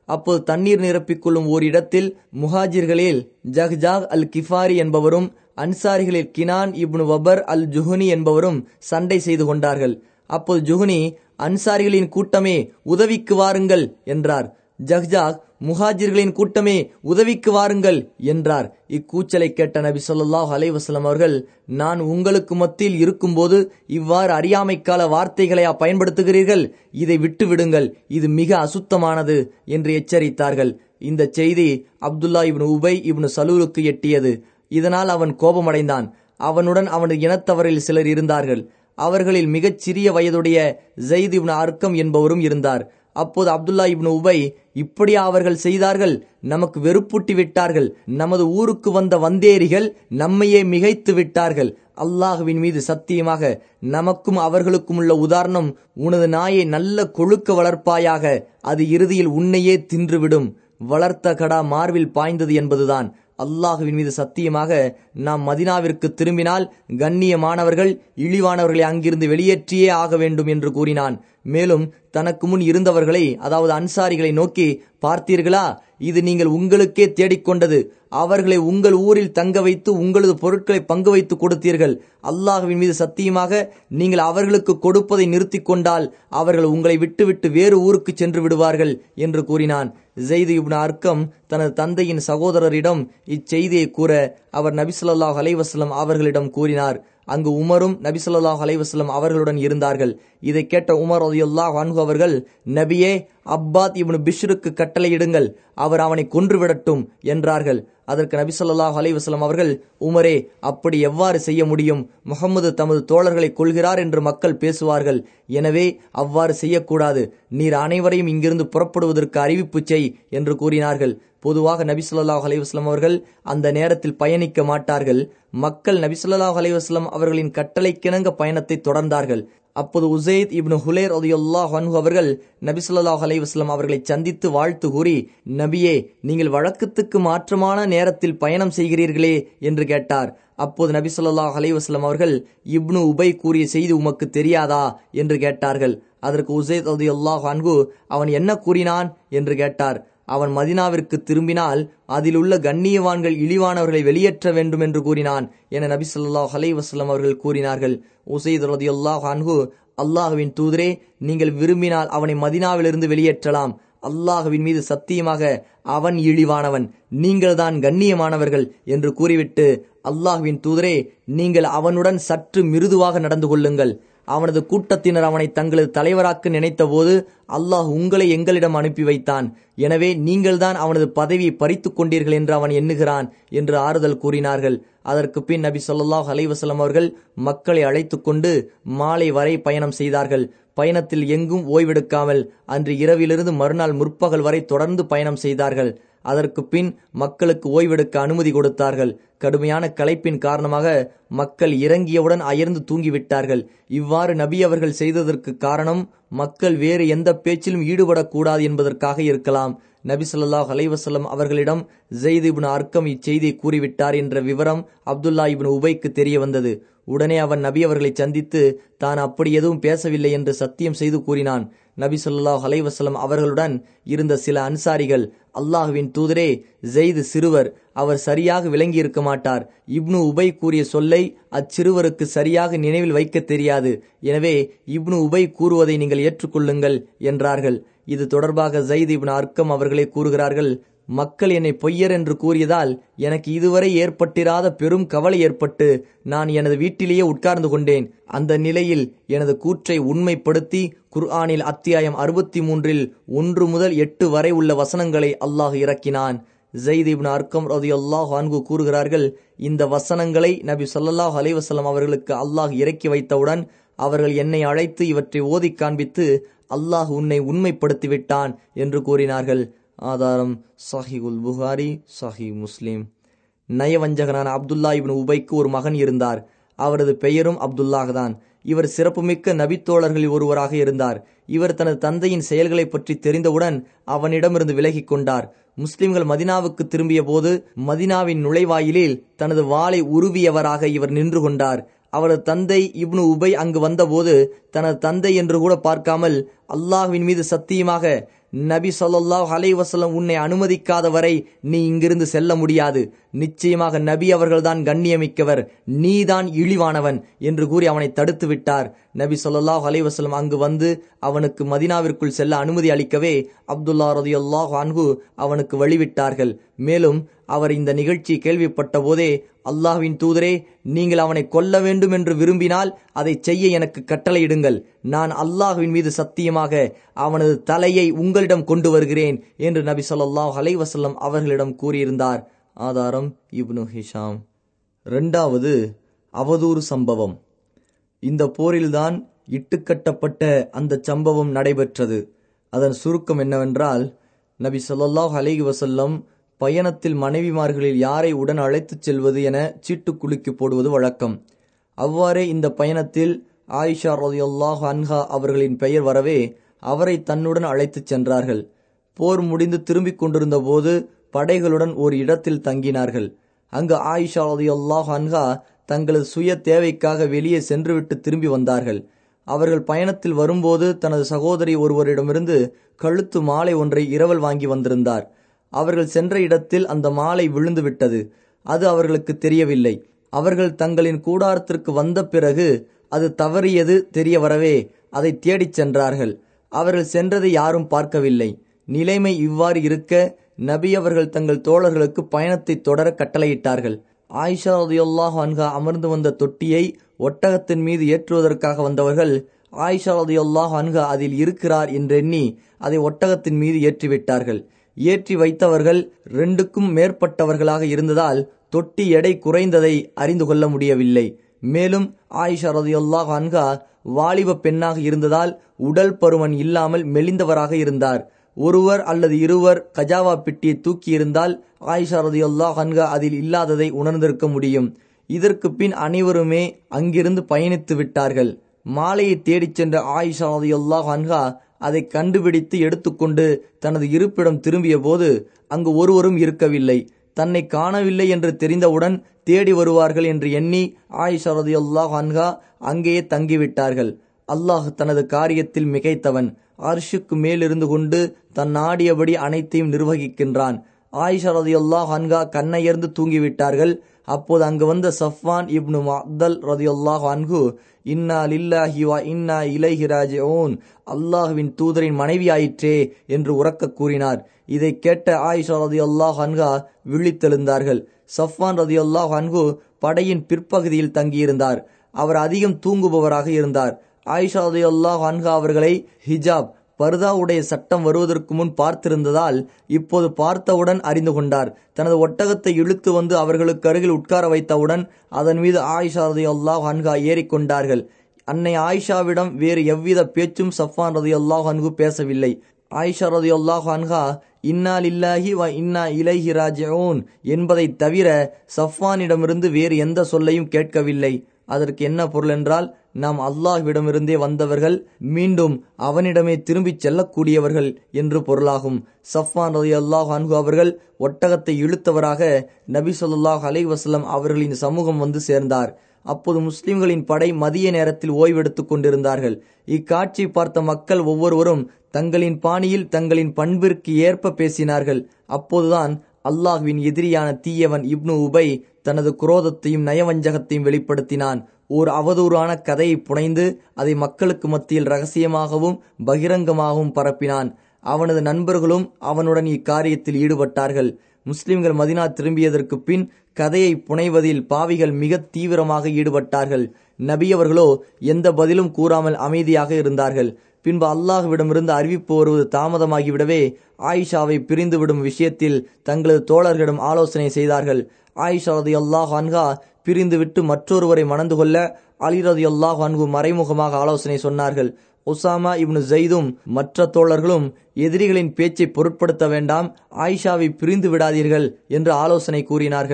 அப்போது தண்ணீர் நிரப்பிக் கொள்ளும் ஓர் இடத்தில் முஹாஜிர்களில் ஜஹ்ஜாக் அல் கிஃபாரி என்பவரும் அன்சாரிகளில் கினான் இப்னு வபர் அல் ஜுஹுனி என்பவரும் சண்டை செய்து கொண்டார்கள் அப்போது ஜுஹுனி அன்சாரிகளின் கூட்டமே உதவிக்கு வாருங்கள் என்றார் ஜஹ்ஜாக் முஹாஜிர்களின் கூட்டமே உதவிக்கு வாருங்கள் என்றார் இக்கூச்சலை கேட்ட நபி சொல்லாஹ் அலைவாஸ்லம் அவர்கள் நான் உங்களுக்கு மத்தியில் இருக்கும்போது இவ்வாறு அறியாமைக்கால வார்த்தைகளையா பயன்படுத்துகிறீர்கள் இதை விட்டு விடுங்கள் இது மிக அசுத்தமானது என்று எச்சரித்தார்கள் இந்த செய்தி அப்துல்லா இப்னு உபை இப்னு சலூலுக்கு எட்டியது இதனால் அவன் கோபமடைந்தான் அவனுடன் அவனது இனத்தவரில் சிலர் இருந்தார்கள் அவர்களில் மிகச் சிறிய வயதுடைய ஜெயித் இப்னு அர்க்கம் என்பவரும் இருந்தார் அப்போது அப்துல்லா இப்னு உபை இப்படியா அவர்கள் செய்தார்கள் நமக்கு வெறுப்பூட்டி விட்டார்கள் நமது ஊருக்கு வந்த வந்தேரிகள் நம்மையே மிகைத்து விட்டார்கள் அல்லாஹுவின் மீது சத்தியமாக நமக்கும் அவர்களுக்கும் உள்ள உதாரணம் உனது நாயை நல்ல கொழுக்க வளர்ப்பாயாக அது இறுதியில் உன்னையே தின்றுவிடும் வளர்த்த கடா மார்பில் பாய்ந்தது என்பதுதான் அல்லாஹுவின் மீது சத்தியமாக நாம் மதினாவிற்கு திரும்பினால் கண்ணியமானவர்கள் இழிவானவர்களை அங்கிருந்து வெளியேற்றியே ஆக வேண்டும் என்று கூறினான் மேலும் தனக்கு முன் இருந்தவர்களை அதாவது அன்சாரிகளை நோக்கி பார்த்தீர்களா இது நீங்கள் உங்களுக்கே தேடிக்கொண்டது அவர்களை உங்கள் ஊரில் தங்க வைத்து உங்களது பொருட்களை பங்கு வைத்து கொடுத்தீர்கள் அல்லாஹுவின் மீது சத்தியமாக நீங்கள் அவர்களுக்கு கொடுப்பதை நிறுத்தி கொண்டால் அவர்கள் உங்களை விட்டுவிட்டு வேறு ஊருக்கு சென்று விடுவார்கள் என்று கூறினான் ஜெய்து இப்னு அர்க்கம் தனது தந்தையின் சகோதரரிடம் இச்செய்தியை கூற அவர் நபிசுல்லாஹ் அலைவாஸ்லம் அவர்களிடம் கூறினார் அங்கு உமரும் நபிசுல்லாஹ் அலைவாஸ்லம் அவர்களுடன் இருந்தார்கள் இதை கேட்ட உமர் அலியுல்லாஹ் அன்ஹு அவர்கள் நபியே அப்பாத் இப்னு பிஷ்ருக்கு கட்டளையிடுங்கள் அவர் அவனை கொன்றுவிடட்டும் என்றார்கள் அதற்கு நபி சொல்லாஹ் அலைவாஸ்லம் அவர்கள் உமரே அப்படி எவ்வாறு செய்ய முடியும் முகமது தமது தோழர்களை கொள்கிறார் என்று மக்கள் பேசுவார்கள் எனவே அவ்வாறு செய்யக்கூடாது நீர் அனைவரையும் இங்கிருந்து புறப்படுவதற்கு அறிவிப்பு செய் என்று கூறினார்கள் பொதுவாக நபி சொல்லாஹ் அலைவாஸ்லம் அவர்கள் அந்த நேரத்தில் பயணிக்க மாட்டார்கள் மக்கள் நபி சொல்லாஹ் அலைவாஸ்லம் அவர்களின் கட்டளைக்கிணங்க பயணத்தை தொடர்ந்தார்கள் அப்போது உசைத் இப்னு ஹுலேர் ஒதையுல்லாஹ் அன்ஹு அவர்கள் நபி சொல்லாஹ் அலைவாஸ்லம் அவர்களை சந்தித்து வாழ்த்து கூறி நபியே நீங்கள் வழக்கத்துக்கு மாற்றமான நேரத்தில் பயணம் செய்கிறீர்களே என்று கேட்டார் அப்போது நபி சொல்லாஹ் அலைவாஸ்லம் அவர்கள் இப்னு உபை கூறிய செய்தி உமக்கு தெரியாதா என்று கேட்டார்கள் அதற்கு உசைத் ஒதையுல்லாஹ் அன்ஹு அவன் என்ன கூறினான் என்று கேட்டார் அவன் மதினாவிற்கு திரும்பினால் அதிலுள்ள கண்ணியவான்கள் இழிவானவர்களை வெளியேற்ற வேண்டும் என்று கூறினான் என நபி சொல்லாஹ் அலை வசலம் அவர்கள் கூறினார்கள் உசைத் ரதி அல்லாஹ் அன்ஹு அல்லாஹுவின் தூதரே நீங்கள் விரும்பினால் அவனை மதினாவிலிருந்து வெளியேற்றலாம் அல்லாஹுவின் மீது சத்தியமாக அவன் இழிவானவன் நீங்கள் தான் கண்ணியமானவர்கள் என்று கூறிவிட்டு அல்லாஹுவின் தூதரே நீங்கள் அவனுடன் சற்று மிருதுவாக நடந்து கொள்ளுங்கள் அவனது கூட்டத்தினர் அவனை தங்களது தலைவராக்க நினைத்தபோது அல்லாஹ் உங்களை எங்களிடம் அனுப்பி வைத்தான் எனவே நீங்கள்தான் அவனது பதவியை பறித்து கொண்டீர்கள் என்று அவன் எண்ணுகிறான் என்று ஆறுதல் கூறினார்கள் அதற்கு பின் நபி சொல்லாஹ் அலைவசலம் அவர்கள் மக்களை அழைத்து கொண்டு மாலை வரை பயணம் செய்தார்கள் பயணத்தில் எங்கும் ஓய்வெடுக்காமல் அன்று இரவிலிருந்து மறுநாள் முற்பகல் வரை தொடர்ந்து பயணம் செய்தார்கள் அதற்கு பின் மக்களுக்கு ஓய்வெடுக்க அனுமதி கொடுத்தார்கள் கடுமையான களைப்பின் காரணமாக மக்கள் இறங்கியவுடன் அயர்ந்து தூங்கிவிட்டார்கள் இவ்வாறு நபி அவர்கள் செய்ததற்கு காரணம் மக்கள் வேறு எந்த பேச்சிலும் ஈடுபடக்கூடாது என்பதற்காக இருக்கலாம் நபி சொல்லாஹ் அலைவசல்லம் அவர்களிடம் ஜெயித் இப்னு அர்க்கம் இச்செய்தியை கூறிவிட்டார் என்ற விவரம் அப்துல்லா இப்னு உபைக்கு தெரிய வந்தது உடனே அவன் நபி அவர்களை சந்தித்து தான் அப்படி எதுவும் பேசவில்லை என்று சத்தியம் செய்து கூறினான் நபி சொல்லாஹ் அலைவசல்லம் அவர்களுடன் இருந்த சில அன்சாரிகள் அல்லாஹுவின் தூதரே ஜெயிது சிறுவர் அவர் சரியாக விளங்கி இருக்க மாட்டார் இப்னு உபை கூறிய சொல்லை அச்சிறுவருக்கு சரியாக நினைவில் வைக்க தெரியாது எனவே இப்னு உபை கூறுவதை நீங்கள் ஏற்றுக்கொள்ளுங்கள் என்றார்கள் இது தொடர்பாக ஜெயித் இப்னு அர்க்கம் அவர்களே கூறுகிறார்கள் மக்கள் என்னை பொய்யர் என்று கூறியதால் எனக்கு இதுவரை ஏற்பட்டிராத பெரும் கவலை ஏற்பட்டு நான் எனது வீட்டிலேயே உட்கார்ந்து கொண்டேன் அந்த நிலையில் எனது கூற்றை உண்மைப்படுத்தி குர்ஆனில் அத்தியாயம் அறுபத்தி மூன்றில் ஒன்று முதல் எட்டு வரை உள்ள வசனங்களை அல்லாஹ் இறக்கினான் ஜெயித் இப்னு அர்க்கம் ரதி அல்லாஹ் அன்கு கூறுகிறார்கள் இந்த வசனங்களை நபி சொல்லாஹ் அலைவசல்லம் அவர்களுக்கு அல்லாஹ் இறக்கி வைத்தவுடன் அவர்கள் என்னை அழைத்து இவற்றை ஓதி காண்பித்து அல்லாஹ் உன்னை உண்மைப்படுத்தி விட்டான் என்று கூறினார்கள் ஆதாரம் சஹிகுல் புகாரி சஹி முஸ்லிம் நயவஞ்சகனான அப்துல்லா இப்னு உபைக்கு ஒரு மகன் இருந்தார் அவரது பெயரும் அப்துல்லாஹ் தான் இவர் சிறப்புமிக்க நபித்தோழர்களில் ஒருவராக இருந்தார் இவர் தனது தந்தையின் செயல்களை பற்றி தெரிந்தவுடன் அவனிடமிருந்து விலகிக் கொண்டார் முஸ்லிம்கள் மதினாவுக்கு திரும்பிய போது மதினாவின் நுழைவாயிலில் தனது வாளை உருவியவராக இவர் நின்று கொண்டார் அவரது தந்தை இப்னு உபை அங்கு வந்தபோது தனது தந்தை என்று கூட பார்க்காமல் அல்லாஹ்வின் மீது சத்தியமாக நபி ஸல்லல்லாஹு அலைஹி வஸல்லம் உன்னை அனுமதிக்காத வரை நீ இங்கிருந்து செல்ல முடியாது நிச்சயமாக நபி அவர்கள்தான் கண்ணியமிக்கவர் நீதான் இழிவானவன் என்று கூறி அவனை தடுத்து விட்டார் நபி ஸல்லல்லாஹு அலைஹி வஸல்லம் அங்கு வந்து அவனுக்கு மதினாவிற்குள் செல்ல அனுமதி அளிக்கவே அப்துல்லா ரதியல்லாஹு அன்ஹு அவனுக்கு வழிவிட்டார்கள் மேலும் அவர் இந்த நிகழ்ச்சி கேள்விப்பட்ட போதே அல்லாஹ்வின் தூதரே நீங்கள் அவனை கொல்ல வேண்டும் என்று விரும்பினால் அதை செய்ய எனக்கு கட்டளையிடுங்கள் நான் அல்லாஹ்வின் மீது சத்தியமாக அவனது தலையை உங்களிடம் கொண்டு வருகிறேன் என்று நபி ஸல்லல்லாஹு அலைஹி வஸல்லம் அவர்களிடம் கூறியிருந்தார் ஆதாரம் இப்னு ஹிஷாம் இரண்டாவது அவதூறு சம்பவம் இந்த போரில்தான் இட்டுக்கட்டப்பட்ட அந்த சம்பவம் நடைபெற்றது அதன் சுருக்கம் என்னவென்றால் நபி ஸல்லல்லாஹு அலைஹி வஸல்லம் பயணத்தில் மனைவிமார்களில் யாரை உடன் அழைத்துச் செல்வது என சீட்டு குலுக்கி போடுவது வழக்கம் அவ்வாறே இந்த பயணத்தில் ஆயிஷா ரலியல்லாஹு அன்ஹா அவர்களின் பெயர் வரவே அவரை தன்னுடன் அழைத்துச் சென்றார்கள் போர் முடிந்து திரும்பிக் கொண்டிருந்த போது படைகளுடன் ஒரு இடத்தில் தங்கினார்கள் அங்கு ஆயிஷா ரலியல்லாஹு அன்ஹா தங்களது சுய தேவைக்காக வெளியே சென்றுவிட்டு திரும்பி வந்தார்கள் அவர்கள் பயணத்தில் வரும்போது தனது சகோதரி ஒருவரிடமிருந்து கழுத்து மாலை ஒன்றை இரவல் வாங்கி வந்திருந்தார் அவர்கள் சென்ற இடத்தில் அந்த மாலை விழுந்து விட்டது அது அவர்களுக்கு தெரியவில்லை அவர்கள் தங்களின் கூடாரத்திற்கு வந்த பிறகு அது தவறியது தெரிய வரவே அதை தேடிச் சென்றார்கள் அவர்கள் சென்றதை யாரும் பார்க்கவில்லை நிலைமை இவ்வாறு இருக்க நபி அவர்கள் தங்கள் தோழர்களுக்கு பயணத்தை தொடர கட்டளையிட்டார்கள் ஆயிஷா ரதியுல்லாஹ் அன்ஹா அமர்ந்து வந்த தொட்டியை ஒட்டகத்தின் மீது ஏற்றுவதற்காக வந்தவர்கள் ஆயிஷா ரதியுல்லாஹ் அன்ஹா அதில் இருக்கிறார் என்றெண்ணி அதை ஒட்டகத்தின் மீது ஏற்றிவிட்டார்கள் ஏற்றி வைத்தவர்கள் ரெண்டுக்கும் மேற்பட்டவர்களாக இருந்ததால் தொட்டி எடை குறைந்ததை அறிந்து கொள்ள முடியவில்லை மேலும் ஆயிஷா ரதியுல்லாஹ் அன்ஹா வாலிப பெண்ணாக இருந்ததால் உடல் பருமன் இல்லாமல் மெலிந்தவராக இருந்தார் ஒருவர் அல்லது இருவர் கஜாவா பெட்டியை தூக்கியிருந்தால் ஆயிஷா ரதியுல்லாஹ் அன்ஹா அதில் இல்லாததை உணர்ந்திருக்க முடியும் இதற்கு பின் அனைவருமே அங்கிருந்து பயணித்து விட்டார்கள் மாலையை தேடிச் சென்ற ஆயிஷா ரதியுல்லாஹ் அன்ஹா அதை கண்டுபிடித்து எடுத்துக்கொண்டு தனது இருப்பிடம் திரும்பிய போது அங்கு ஒருவரும் இருக்கவில்லை தன்னை காணவில்லை என்று தெரிந்தவுடன் தேடி வருவார்கள் என்று எண்ணி ஆயிஷா ரதியுல்லாஹ் அன்ஹா அங்கேயே தங்கிவிட்டார்கள் அல்லாஹ் தனது காரியத்தில் மிகைத்தவன் அர்ஷுக்கு மேலிருந்து கொண்டு தன் நாடியபடி அனைத்தையும் நிர்வகிக்கின்றான் ஆயிஷா ரதியுல்லாஹ் அன்ஹா கண்ணையர்ந்து தூங்கிவிட்டார்கள் அப்போது அங்கு வந்த சஃப்வான் இப்னு மக்தல் ரதியுல்லாஹ் அன்ஹு இன்னா லில்லாஹி வா இன்னா இலைஹி ராஜிஊன் அல்லாஹ்வின் தூதரின் மனைவி ஆயிற்றே என்று உறக்க கூறினார் இதை கேட்ட ஆயிஷா ரதியுல்லாஹ் அன்ஹா விழித்தெழுந்தார்கள் சஃப்வான் ரதியுல்லாஹ் அன்ஹு படையின் பிற்பகுதியில் தங்கியிருந்தார் அவர் அதிகம் தூங்குபவராக இருந்தார் ஆயிஷா ரதியுல்லாஹ் அன்ஹா அவர்களை ஹிஜாப் பர்தாவுடைய சட்டம் வருவதற்கு முன் பார்த்திருந்ததால் இப்போது பார்த்தவுடன் அறிந்து கொண்டார் தனது ஒட்டகத்தை இழுத்து வந்து அவர்களுக்கு அருகில் உட்கார வைத்தவுடன் அதன் மீது ஆயிஷா ரதி அல்லாஹ் அன்ஹா ஏறிக்கொண்டார்கள் அன்னை ஆயிஷாவிடம் வேறு எவ்வித பேச்சும் சஃபான் ரதி அல்லாஹ் அன்ஹு பேசவில்லை ஆயிஷா ரதி அல்லாஹ் அன்ஹா இன்னா லில்லாஹி வ இன்னா இலைஹி ராஜிஊன் என்பதை தவிர சஃப்வானிடமிருந்து வேறு எந்த சொல்லையும் கேட்கவில்லை அதற்கு என்ன பொருள் என்றால் நாம் அல்லாஹ்விடமிருந்தே வந்தவர்கள் மீண்டும் அவனிடமே திரும்பிச் செல்லக்கூடியவர்கள் என்று பொருளாகும் சஃப்வான் ரதி அல்லாஹ் அன்ஹு அவர்கள் ஒட்டகத்தை இழுத்தவராக நபி சொல்லாஹ் அலை வசல்லம் அவர்களின் சமூகம் வந்து சேர்ந்தார் அப்போது முஸ்லிம்களின் படை மதிய நேரத்தில் ஓய்வெடுத்துக் கொண்டிருந்தார்கள் இக்காட்சி பார்த்த மக்கள் ஒவ்வொருவரும் தங்களின் பாணியில் தங்களின் பண்பிற்கு ஏற்ப பேசினார்கள் அப்போதுதான் அல்லாஹ்வின் எதிரியான தீயவன் இப்னு உபை தனது குரோதத்தையும் நயவஞ்சகத்தையும் வெளிப்படுத்தினான் ஓர் அவதூறான கதையை புனைந்து அதை மக்களுக்கு மத்தியில் ரகசியமாகவும் பகிரங்கமாகவும் பரப்பினான் அவனது நண்பர்களும் அவனுடன் இக்காரியத்தில் ஈடுபட்டார்கள் முஸ்லிம்கள் மதினா திரும்பியதற்கு பின் கதையை புனைவதில் பாவிகள் மிக தீவிரமாக ஈடுபட்டார்கள் நபியவர்களோ எந்த பதிலும் கூறாமல் அமைதியாக இருந்தார்கள் பின்பு அல்லாஹ்விடமிருந்து அறிவிப்பு வருவது தாமதமாகிவிடவே ஆயிஷாவை பிரிந்துவிடும் விஷயத்தில் தங்களது தோழர்களிடம் ஆலோசனை செய்தார்கள் ஆயிஷா ரதி அல்லாஹ் அன்ஹா பிரிந்துவிட்டு மற்றொருவரை மணந்து கொள்ள அலி ரதி அல்லாஹ் அன்ஹு மறைமுகமாக ஆலோசனை சொன்னார்கள் உசாமா இப்னு ஜெய்தும் மற்ற தோழர்களும் எதிரிகளின் பேச்சை பொருட்படுத்த வேண்டாம் ஆயிஷாவை பிரிந்து விடாதீர்கள் என்று ஆலோசனை கூறினார்கள்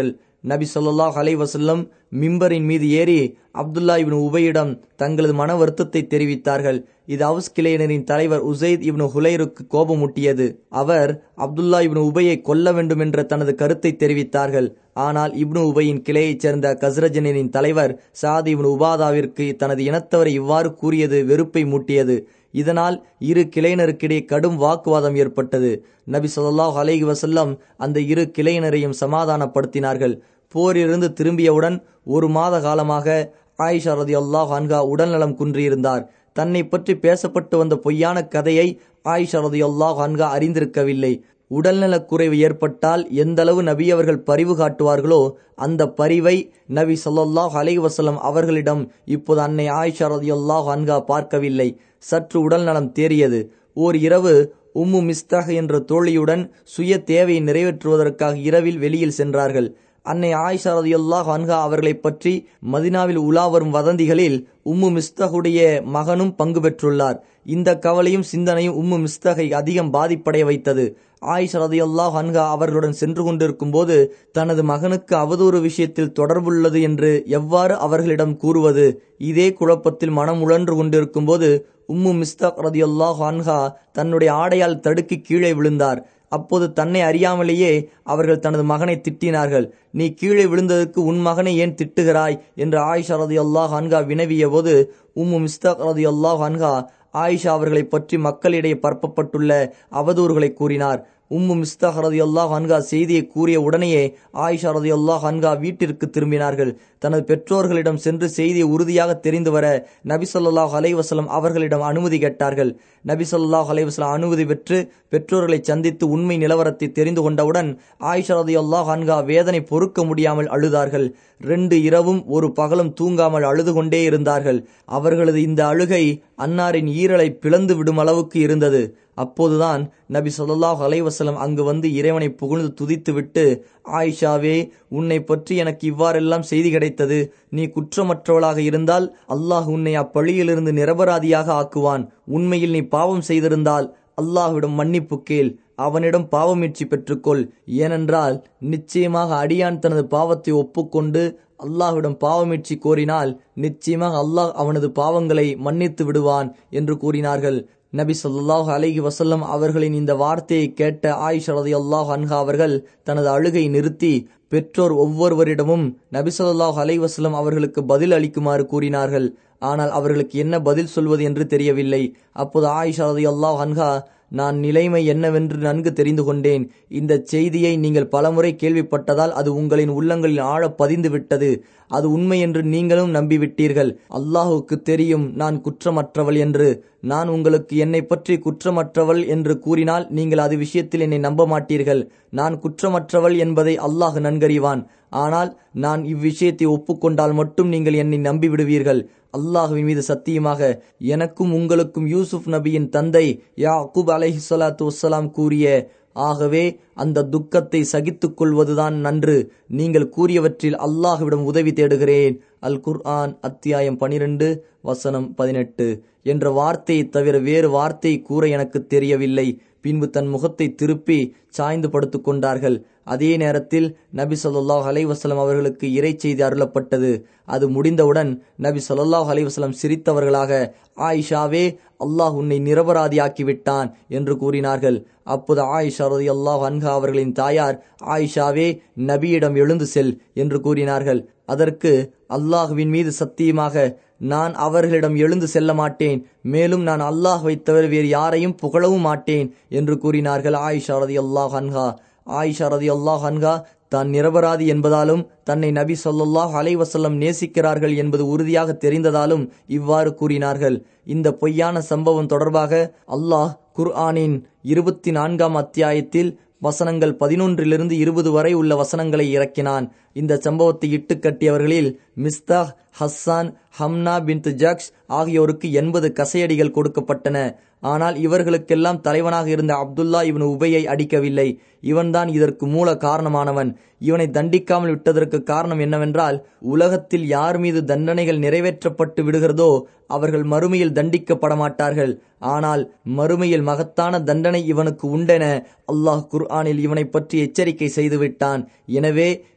நபி ஸல்லல்லாஹு அலைஹி வஸல்லம் மிம்பரின் மீது ஏறி அப்துல்லா இப்னு உபையிடம் தங்களது மன வருத்தத்தை தெரிவித்தார்கள் இது அவுஸ் கிளையினரின் தலைவர் உசைத் இப்னு ஹுலைருக்கு கோபமூட்டியது அவர் அப்துல்லா இப்னு உபையை கொல்ல வேண்டும் என்ற தனது கருத்தை தெரிவித்தார்கள் ஆனால் இப்னு உபையின் கிளையைச் சேர்ந்த கஸ்ரஜனின் தலைவர் சாத் இப்னு உபாதாவிற்கு தனது இனத்தவரை இவ்வாறு கூறியது வெறுப்பை மூட்டியது இதனால் இரு கிளையினருக்கிடையே கடும் வாக்குவாதம் ஏற்பட்டது நபி ஸல்லல்லாஹு அலைஹி வஸல்லம் அந்த இரு கிளையினரையும் சமாதானப்படுத்தினார்கள் போரிலிருந்து திரும்பியவுடன் ஒரு மாத காலமாக ஆயிஷா ரதியல்லாஹு அன்ஹா உடல்நலம் குன்றியிருந்தார் தன்னை பற்றி பேசப்பட்டு வந்த பொய்யான கதையை ஆயிஷா ரதியல்லாஹு அன்ஹா அறிந்திருக்கவில்லை உடல்நலக் குறைவு ஏற்பட்டால் எந்தளவு நபி அவர்கள் பரிவு காட்டுவார்களோ அந்த பரிவை நபி ஸல்லல்லாஹு அலைஹி வஸல்லம் அவர்களிடம் இப்போது அன்னை ஆயிஷா ரதியல்லாஹு அன்ஹா பார்க்கவில்லை சற்று உடல்நலம் தேறியது ஓர் இரவு உம்மு மிஸ்தஹ் என்ற தோழியுடன் சுய தேவையை நிறைவேற்றுவதற்காக இரவில் வெளியில் சென்றார்கள் அன்னை ஆயிஷா ரதியல்லாஹு அன்ஹா அவர்களைப் பற்றி மதினாவில் உலா வரும் வதந்திகளில் உம்மு மிஸ்தகுடைய மகனும் பங்கு பெற்றுள்ளார் இந்த கவலையும் சிந்தனையும் உம்மு மிஸ்தகை அதிகம் பாதிப்படைய வைத்தது ஆயிஷா ரதியல்லாஹு அன்ஹா அவர்களுடன் சென்று கொண்டிருக்கும் போது தனது மகனுக்கு அவதூறு விஷயத்தில் தொடர்புள்ளது என்று எவ்வாறு அவர்களிடம் கூறுவது இதே குழப்பத்தில் மனம் உழன்று கொண்டிருக்கும் போது உம்மு மிஸ்தக் ரதியல்லாஹு அன்ஹா தன்னுடைய ஆடையால் தடுக்கி கீழே விழுந்தார் அப்போது தன்னை அறியாமலேயே அவர்கள் தனது மகனை திட்டினார்கள் நீ கீழே விழுந்ததற்கு உன் மகனை ஏன் திட்டுகிறாய் என்று ஆயிஷா ரதி அல்லாஹ் அன்ஹா வினவிய போது உம்மு மிஸ்தாக் ரதி அல்லாஹ் அன்ஹா ஆயிஷா அவர்களை பற்றி மக்களிடையே பரப்பப்பட்டுள்ள அவதூறுகளை கூறினார் உம்மு மிஸ்தாக் ரதி அல்லாஹ் அன்ஹா செய்தியை கூறிய உடனேயே ஆயிஷா ரதி அல்லாஹ் அன்ஹா வீட்டிற்கு திரும்பினார்கள் தனது பெற்றோர்களிடம் சென்று செய்தியை உறுதியாக தெரிந்து வர நபி சொல்லாஹ் அலைவசலம் அவர்களிடம் அனுமதி கேட்டார்கள் நபி சொல்லாஹ் அலைவசலம் அனுமதி பெற்று பெற்றோர்களை சந்தித்து உண்மை நிலவரத்தை தெரிந்து கொண்டவுடன் ஆயிஷா ரதி அல்லாஹ் அன்ஹா வேதனை பொறுக்க முடியாமல் அழுதார்கள் ரெண்டு இரவும் ஒரு பகலும் தூங்காமல் அழுது கொண்டே இருந்தார்கள் அவர்களது இந்த அழுகை அன்னாரின் ஈரலை பிளந்து விடும் அளவுக்கு இருந்தது அப்போதுதான் நபி சொல்லாஹ் அலைவசலம் அங்கு வந்து இறைவனை புகழ்ந்து துதித்துவிட்டு ஆயிஷாவே உன்னை பற்றி எனக்கு இவ்வாறெல்லாம் செய்தி கிடைத்தது நீ குற்றமற்றவளாக இருந்தால் அல்லாஹ் உன்னை அப்பழியிலிருந்து நிரபராதியாக ஆக்குவான் உண்மையில் நீ பாவம் செய்திருந்தால் அல்லாஹ்விடம் மன்னிப்பு கேள் அவனிடம் பாவமீட்சி பெற்றுக்கொள் ஏனென்றால் நிச்சயமாக அடியான் தனது பாவத்தை ஒப்புக்கொண்டு அல்லாஹ்விடம் பாவமீட்சி கோரினால் நிச்சயமாக அல்லாஹ் அவனது பாவங்களை மன்னித்து விடுவான் என்று கூறினார்கள் நபி சொல்லாஹு அலைஹி வசல்லம் அவர்களின் இந்த வார்த்தையை கேட்ட ஆயிஷா ரதி அல்லாஹ் அன்ஹா அவர்கள் தனது அழுகை நிறுத்தி பெற்றோர் ஒவ்வொருவரிடமும் நபி சொல்லாஹு அலை வசல்லம் அவர்களுக்கு பதில் அளிக்குமாறு கூறினார்கள் ஆனால் அவர்களுக்கு என்ன பதில் சொல்வது என்று தெரியவில்லை அப்போது ஆயிஷா ரதி அல்லாஹ் அன்ஹா நான் நிலைமை என்னவென்று நன்கு தெரிந்து கொண்டேன் இந்த செய்தியை நீங்கள் பலமுறை கேள்விப்பட்டதால் அது உங்களின் உள்ளங்களில் ஆழ பதிந்து விட்டது அது உண்மை என்று நீங்களும் நம்பிவிட்டீர்கள் அல்லாஹுக்கு தெரியும் நான் குற்றமற்றவள் என்று நான் உங்களுக்கு என்னை பற்றி குற்றமற்றவள் என்று கூறினால் நீங்கள் அது விஷயத்தில் என்னை நம்ப மாட்டீர்கள் நான் குற்றமற்றவள் என்பதை அல்லாஹ் நன்கறிவான் ஆனால் நான் இவ்விஷயத்தை ஒப்புக்கொண்டால் மட்டும் நீங்கள் என்னை நம்பிவிடுவீர்கள் அல்லாஹுவின் மீது சத்தியமாக எனக்கும் உங்களுக்கும் யூசுப் நபியின் தந்தை யாக்கூப் அலைஹி சலாத்து வசலாம் கூறிய ஆகவே அந்த துக்கத்தை சகித்துக் கொள்வதுதான் நன்று நீங்கள் கூறியவற்றில் அல்லாஹுவிடம் உதவி தேடுகிறேன் அல் குர்ஆன் அத்தியாயம் பனிரெண்டு வசனம் பதினெட்டு என்ற வார்த்தையை தவிர வேறு வார்த்தை கூற எனக்கு தெரியவில்லை பின்பு தன் முகத்தை திருப்பி சாய்ந்து படுத்துக் கொண்டார்கள் அதே நேரத்தில் நபி சொல்லாஹ் அலைவாஸ்லம் அவர்களுக்கு இறை செய்தி அருளப்பட்டது அது முடிந்தவுடன் நபி சொல்லாஹ் அலைவாஸ்லம் சிரித்தவர்களாக ஆயிஷாவே அல்லாஹ் உன்னை நிரபராதியாக்கி விட்டான் என்று கூறினார்கள் அப்போது ஆயிஷா ரதி அல்லாஹ் அன்ஹா அவர்களின் தாயார் ஆயிஷாவே நபியிடம் எழுந்து செல் என்று கூறினார்கள் அதற்கு அல்லாஹுவின் மீது சத்தியமாக நான் அவர்களிடம் எழுந்து செல்ல மாட்டேன் மேலும் நான் அல்லாஹ் தவிர வேறு யாரையும் புகழவும் மாட்டேன் என்று கூறினார்கள் ஆயிஷா ரதி அல்லாஹ் அன்ஹா ஆயிஷா ரதி அல்லாஹ் அன்ஹா தான் நிரபராதி என்பதாலும் தன்னை நபி சொல்லாஹ் அலைவசல்லம் நேசிக்கிறார்கள் என்பது உறுதியாக தெரிந்ததாலும் இவ்வாறு கூறினார்கள் இந்த பொய்யான சம்பவம் தொடர்பாக அல்லாஹ் குர்ஆனின் இருபத்தி நான்காம் அத்தியாயத்தில் வசனங்கள் பதினொன்றிலிருந்து இருபது வரை உள்ள வசனங்களை இறக்கினான் இந்த சம்பவத்தை இட்டு கட்டியவர்களில் மிஸ்தாஹ் ஹஸ்ஸான் ஹம்னா பின் ஜக்ஸ் ஆகியோருக்கு எண்பது கசையடிகள் கொடுக்கப்பட்டன ஆனால் இவர்களுக்கெல்லாம் தலைவனாக இருந்த அப்துல்லா இவன் உபையை அடிக்கவில்லை இவன்தான் இதற்கு மூல காரணமானவன் இவனை தண்டிக்காமல் விட்டதற்கு காரணம் என்னவென்றால் உலகத்தில் யார் மீது தண்டனைகள் நிறைவேற்றப்பட்டு விடுகிறதோ அவர்கள் மறுமையில் தண்டிக்கப்பட மாட்டார்கள் ஆனால் மறுமையில் மகத்தான தண்டனை இவனுக்கு உண்டென அல்லாஹ் குர்ஆனில் இவனை பற்றி எச்சரிக்கை செய்துவிட்டான் எனவே இவ்வுலகில்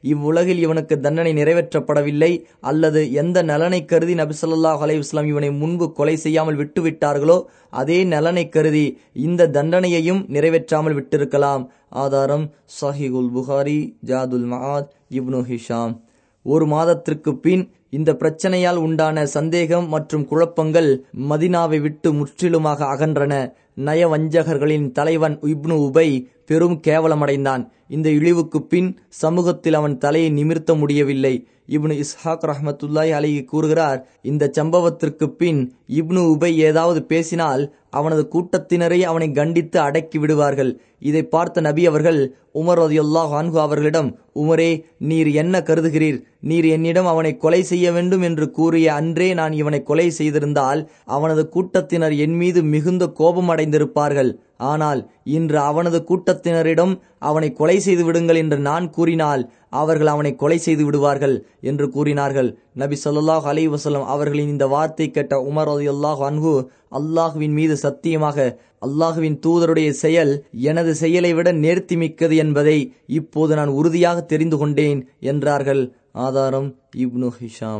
உலகில் இவனுக்கு தண்டனை நிறைவேற்றப்படவில்லை அல்லது எந்த நலனை கருதி நபி ஸல்லல்லாஹு அலைஹி வஸல்லம் இவனை முன்பு கொலை செய்யாமல் விட்டு விட்டார்களோ அதே நலனை கருதி இந்த தண்டனையையும் நிறைவேற்றாமல் விட்டிருக்கலாம் ஆதாரம் சஹிகுல் புகாரி ஜாதுல் மஆத் இப்னு ஹிஷாம் ஒரு மாதத்திற்கு பின் இந்த பிரச்சனையால் உண்டான சந்தேகம் மற்றும் குழப்பங்கள் மதினாவை விட்டு முற்றிலுமாக அகன்றன நயவஞ்சகர்களின் தலைவன் இப்னு உபை பெரும் கேவலமடைந்தான் இந்த இழிவுக்கு பின் சமூகத்தில் அவன் தலையை நிமிர்த்த முடியவில்லை இப்னு இஸ்ஹாக் ரஹமத்துல்லாய் அலிகி கூறுகிறார் இந்த சம்பவத்திற்கு பின் இப்னு உபை ஏதாவது பேசினால் அவனது கூட்டத்தினரை அவனை கண்டித்து அடக்கி விடுவார்கள் இதை பார்த்த நபி அவர்கள் உமர் ரதியுல்லாஹ் அன்ஹு அவர்களிடம் உமரே நீர் என்ன கருதுகிறீர் நீர் என்னிடம் அவனை கொலை செய்ய வேண்டும் என்று கூறிய அன்றே நான் இவனை கொலை செய்திருந்தால் அவனது கூட்டத்தினர் என் மீது மிகுந்த கோபம் அடைந்திருப்பார்கள் ஆனால் இன்று அவனது கூட்டத்தினரிடம் அவனை கொலை செய்து விடுங்கள் என்று நான் கூறினால் அவர்கள் அவனை கொலை செய்து விடுவார்கள் என்று கூறினார்கள் நபி சொல்லாஹ் அலி வசலம் அவர்களின் இந்த வார்த்தை கேட்ட உமர் அல்லாஹ் அன்ஹு அல்லாஹுவின் மீது சத்தியமாக அல்லாஹுவின் தூதருடைய செயல் எனது செயலை விட நேர்த்தி மிக்கது என்பதை இப்போது நான் உறுதியாக தெரிந்து கொண்டேன் என்றார்கள் ஆதாரம் இப்னு ஹிஷாம்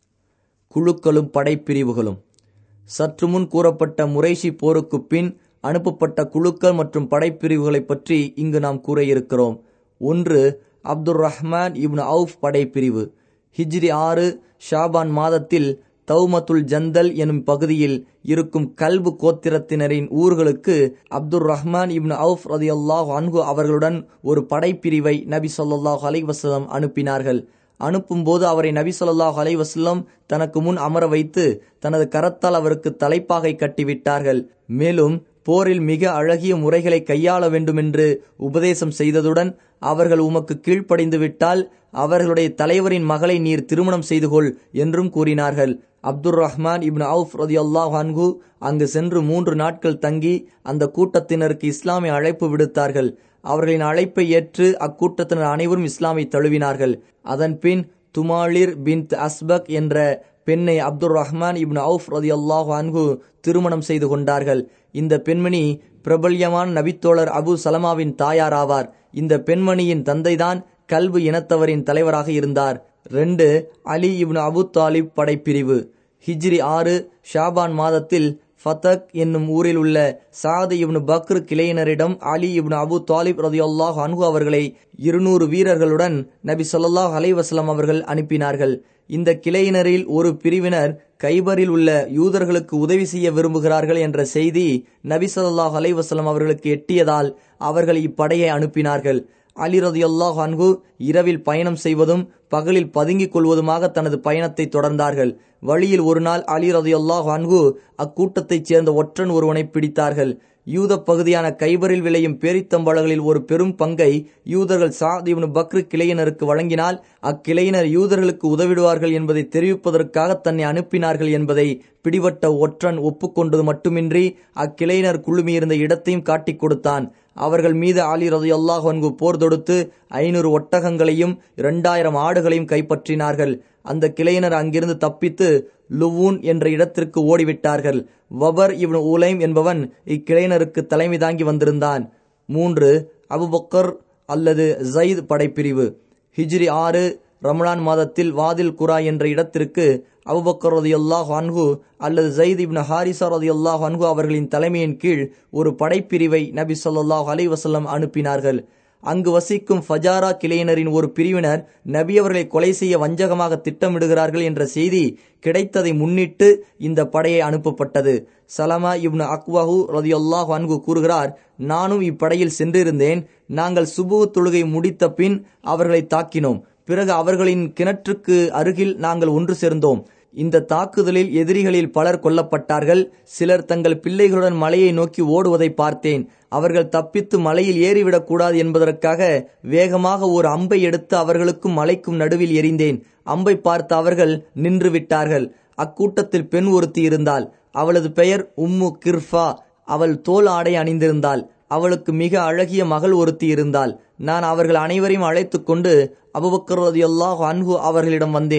குழுக்களும் படைப்பிரிவுகளும் சற்று முன் கூறப்பட்ட முறைஷி போருக்கு பின் அனுப்பப்பட்ட குழுக்கள் மற்றும் படைப்பிரிவுகளை பற்றி இங்கு நாம் கூற இருக்கிறோம் ஒன்று அப்துல் ரஹ்மான் இப்னு அவுஃப் படைப்பிரிவு ஹிஜ்ரி ஆறு ஷாபான் மாதத்தில் தௌமத்துல் ஜந்தல் எனும் பகுதியில் இருக்கும் கல்பு கோத்திரத்தினரின் ஊர்களுக்கு அப்துல் ரஹ்மான் இப்னு அவுஃப் ரதி அல்லாஹ் அன்ஹு அவர்களுடன் ஒரு படைப்பிரிவை நபி சொல்லாஹ் அலை வசலம் அனுப்பினார்கள் அனுப்பும்போது அவரை நபி சொல்லாஹ் அலை வசல்லம் தனக்கு முன் அமர வைத்து தனது கரத்தால் அவருக்கு தலைப்பாகை கட்டிவிட்டார்கள் மேலும் போரில் மிக அழகிய முறைகளை கையாள வேண்டுமென்று உபதேசம் செய்ததுடன் அவர்கள் உமக்கு கீழ்ப்படிந்து விட்டால் அவர்களுடைய தலைவரின் மகளை நீர் திருமணம் செய்து கொள் என்றும் கூறினார்கள் அப்துல் ரஹ்மான் இப்னு அவுஃப் ரதி அல்லாஹ் அன்கு அங்கு சென்று மூன்று நாட்கள் தங்கி அந்த கூட்டத்தினருக்கு இஸ்லாமிய அழைப்பு விடுத்தார்கள் அவர்களின் அழைப்பை ஏற்று அக்கூட்டத்தினர் அனைவரும் இஸ்லாமை தழுவினார்கள் அதன்பின் துமாலிர் பின் அஸ்பக் என்ற பெண்ணை அப்துல் ரஹ்மான் இப்னு அவுஃப் ரதி அல்லாஹ் அன்கு திருமணம் செய்து கொண்டார்கள் இந்த பெண்மணி பிரபல்யமான நபித்தோழர் அபு சலமாவின் தாயார் ஆவார் இந்த பெண்மணியின் தந்தைதான் கல்பு இனத்தவரின் தலைவராக இருந்தார் ரெண்டு அலி இப்னு அபு தாலிப் படைப்பிரிவு ஹிஜ்ரி ஆறு ஷாபான் மாதத்தில் ஃபதக் என்னும் ஊரில் உள்ள சாது இப்னு பக்ரு கிளையினரிடம் அலி இப்னு அபு தாலிப் ரதியுல்லாஹ் அன்ஹு அவர்களை இருநூறு வீரர்களுடன் நபி சொல்லாஹ் அலைவாஸ்லாம் அவர்கள் அனுப்பினார்கள் இந்த கிளையினரில் ஒரு பிரிவினர் கைபரில் உள்ள யூதர்களுக்கு உதவி செய்ய விரும்புகிறார்கள் என்ற செய்தி நபி சொல்லாஹ் அலைவாஸ்லாம் அவர்களுக்கு எட்டியதால் அவர்கள் இப்படையை அனுப்பினார்கள் அலி ரதியுல்லாஹ் அன்ஹு இரவில் பயணம் செய்வதும் பகலில் பதுங்கிக் கொள்வதுமாக தனது பயணத்தை தொடர்ந்தார்கள் வழியில் ஒரு நாள் அலி ரதியுல்லாஹ் அன்ஹு அக்கூட்டத்தைச் சேர்ந்த ஒற்றன் ஒருவனை பிடித்தார்கள் யூத பகுதியான கைபரில் விளையும் பேரித்தம்பழங்களில் ஒரு பெரும் பங்கை யூதர்கள் சாதிப்னு பக்ரு கிளையினருக்கு வழங்கினால் அக்கிளையினர் யூதர்களுக்கு உதவிடுவார்கள் என்பதை தெரிவிப்பதற்காக தன்னை அனுப்பினார்கள் என்பதை பிடிபட்ட ஒற்றன் ஒப்புக்கொண்டது மட்டுமின்றி அக்கிளையினர் குழுமியிருந்த இடத்தையும் காட்டிக் கொடுத்தான் அவர்கள் மீது அலி ரதையல்லாஹ் அன்கு போர் தொடுத்து ஐநூறு ஒட்டகங்களையும் இரண்டாயிரம் ஆடுகளையும் கைப்பற்றினார்கள் அந்த கிளையினர் அங்கிருந்து தப்பித்து லுவூன் என்ற இடத்திற்கு ஓடிவிட்டார்கள் வபர் இவன் உலைம் என்பவன் இக்கிளையினருக்கு தலைமை தாங்கி வந்திருந்தான் மூன்று அபுபக்கர் அல்லது ஜயித் படைப்பிரிவு ஹிஜ்ரி ஆறு ரமலான் மாதத்தில் வாதில் குரா என்ற இடத்திற்கு அபுபக்கர் ரதியுல்லாஹ் அன்ஹு அல்லது ஜயித் இப்னு ஹாரிசா ரதியுல்லாஹ் அன்ஹு அவர்களின் தலைமையின் கீழ் ஒரு படைப்பிரிவை நபி சொல்லாஹ் அலி வசல்லம் அனுப்பினார்கள் அங்கு வசிக்கும் ஃபஜாரா கிளையினரின் ஒரு பிரிவினர் நபி அவர்களை கொலை செய்ய வஞ்சகமாக திட்டமிடுகிறார்கள் என்ற செய்தி கிடைத்ததை முன்னிட்டு இந்த படையை அனுப்பப்பட்டது சலமா இப்னு அக்வாஹு ரதியுல்லாஹ் அன்கு கூறுகிறார் நானும் இப்படையில் சென்றிருந்தேன் நாங்கள் சுபு தொழுகை முடித்த பின் அவர்களை தாக்கினோம் பிறகு அவர்களின் கிணற்றுக்கு அருகில் நாங்கள் ஒன்று சேர்ந்தோம் இந்த தாக்குதலில் எதிரிகளில் பலர் கொல்லப்பட்டார்கள் சிலர் தங்கள் பிள்ளைகளுடன் மலையை நோக்கி ஓடுவதை பார்த்தேன் அவர்கள் தப்பித்து மலையில் ஏறிவிடக் கூடாது என்பதற்காக வேகமாக ஒரு அம்பை எடுத்து அவர்களுக்கும் மலைக்கும் நடுவில் எறிந்தேன் அம்பை பார்த்த அவர்கள் நின்று விட்டார்கள் அக்கூட்டத்தில் பெண் ஒருத்தி இருந்தாள் அவளது பெயர் உம்மு கிர்ஃபா அவள் தோல் ஆடை அணிந்திருந்தாள் அவளுக்கு மிக அழகிய மகள் ஒருத்தி இருந்தாள் நான் அவர்கள் அனைவரையும் அழைத்து கொண்டு அபுபக்கர் ரதியுல்லாஹ் அன்ஹு அவர்களிடம் வந்தேன்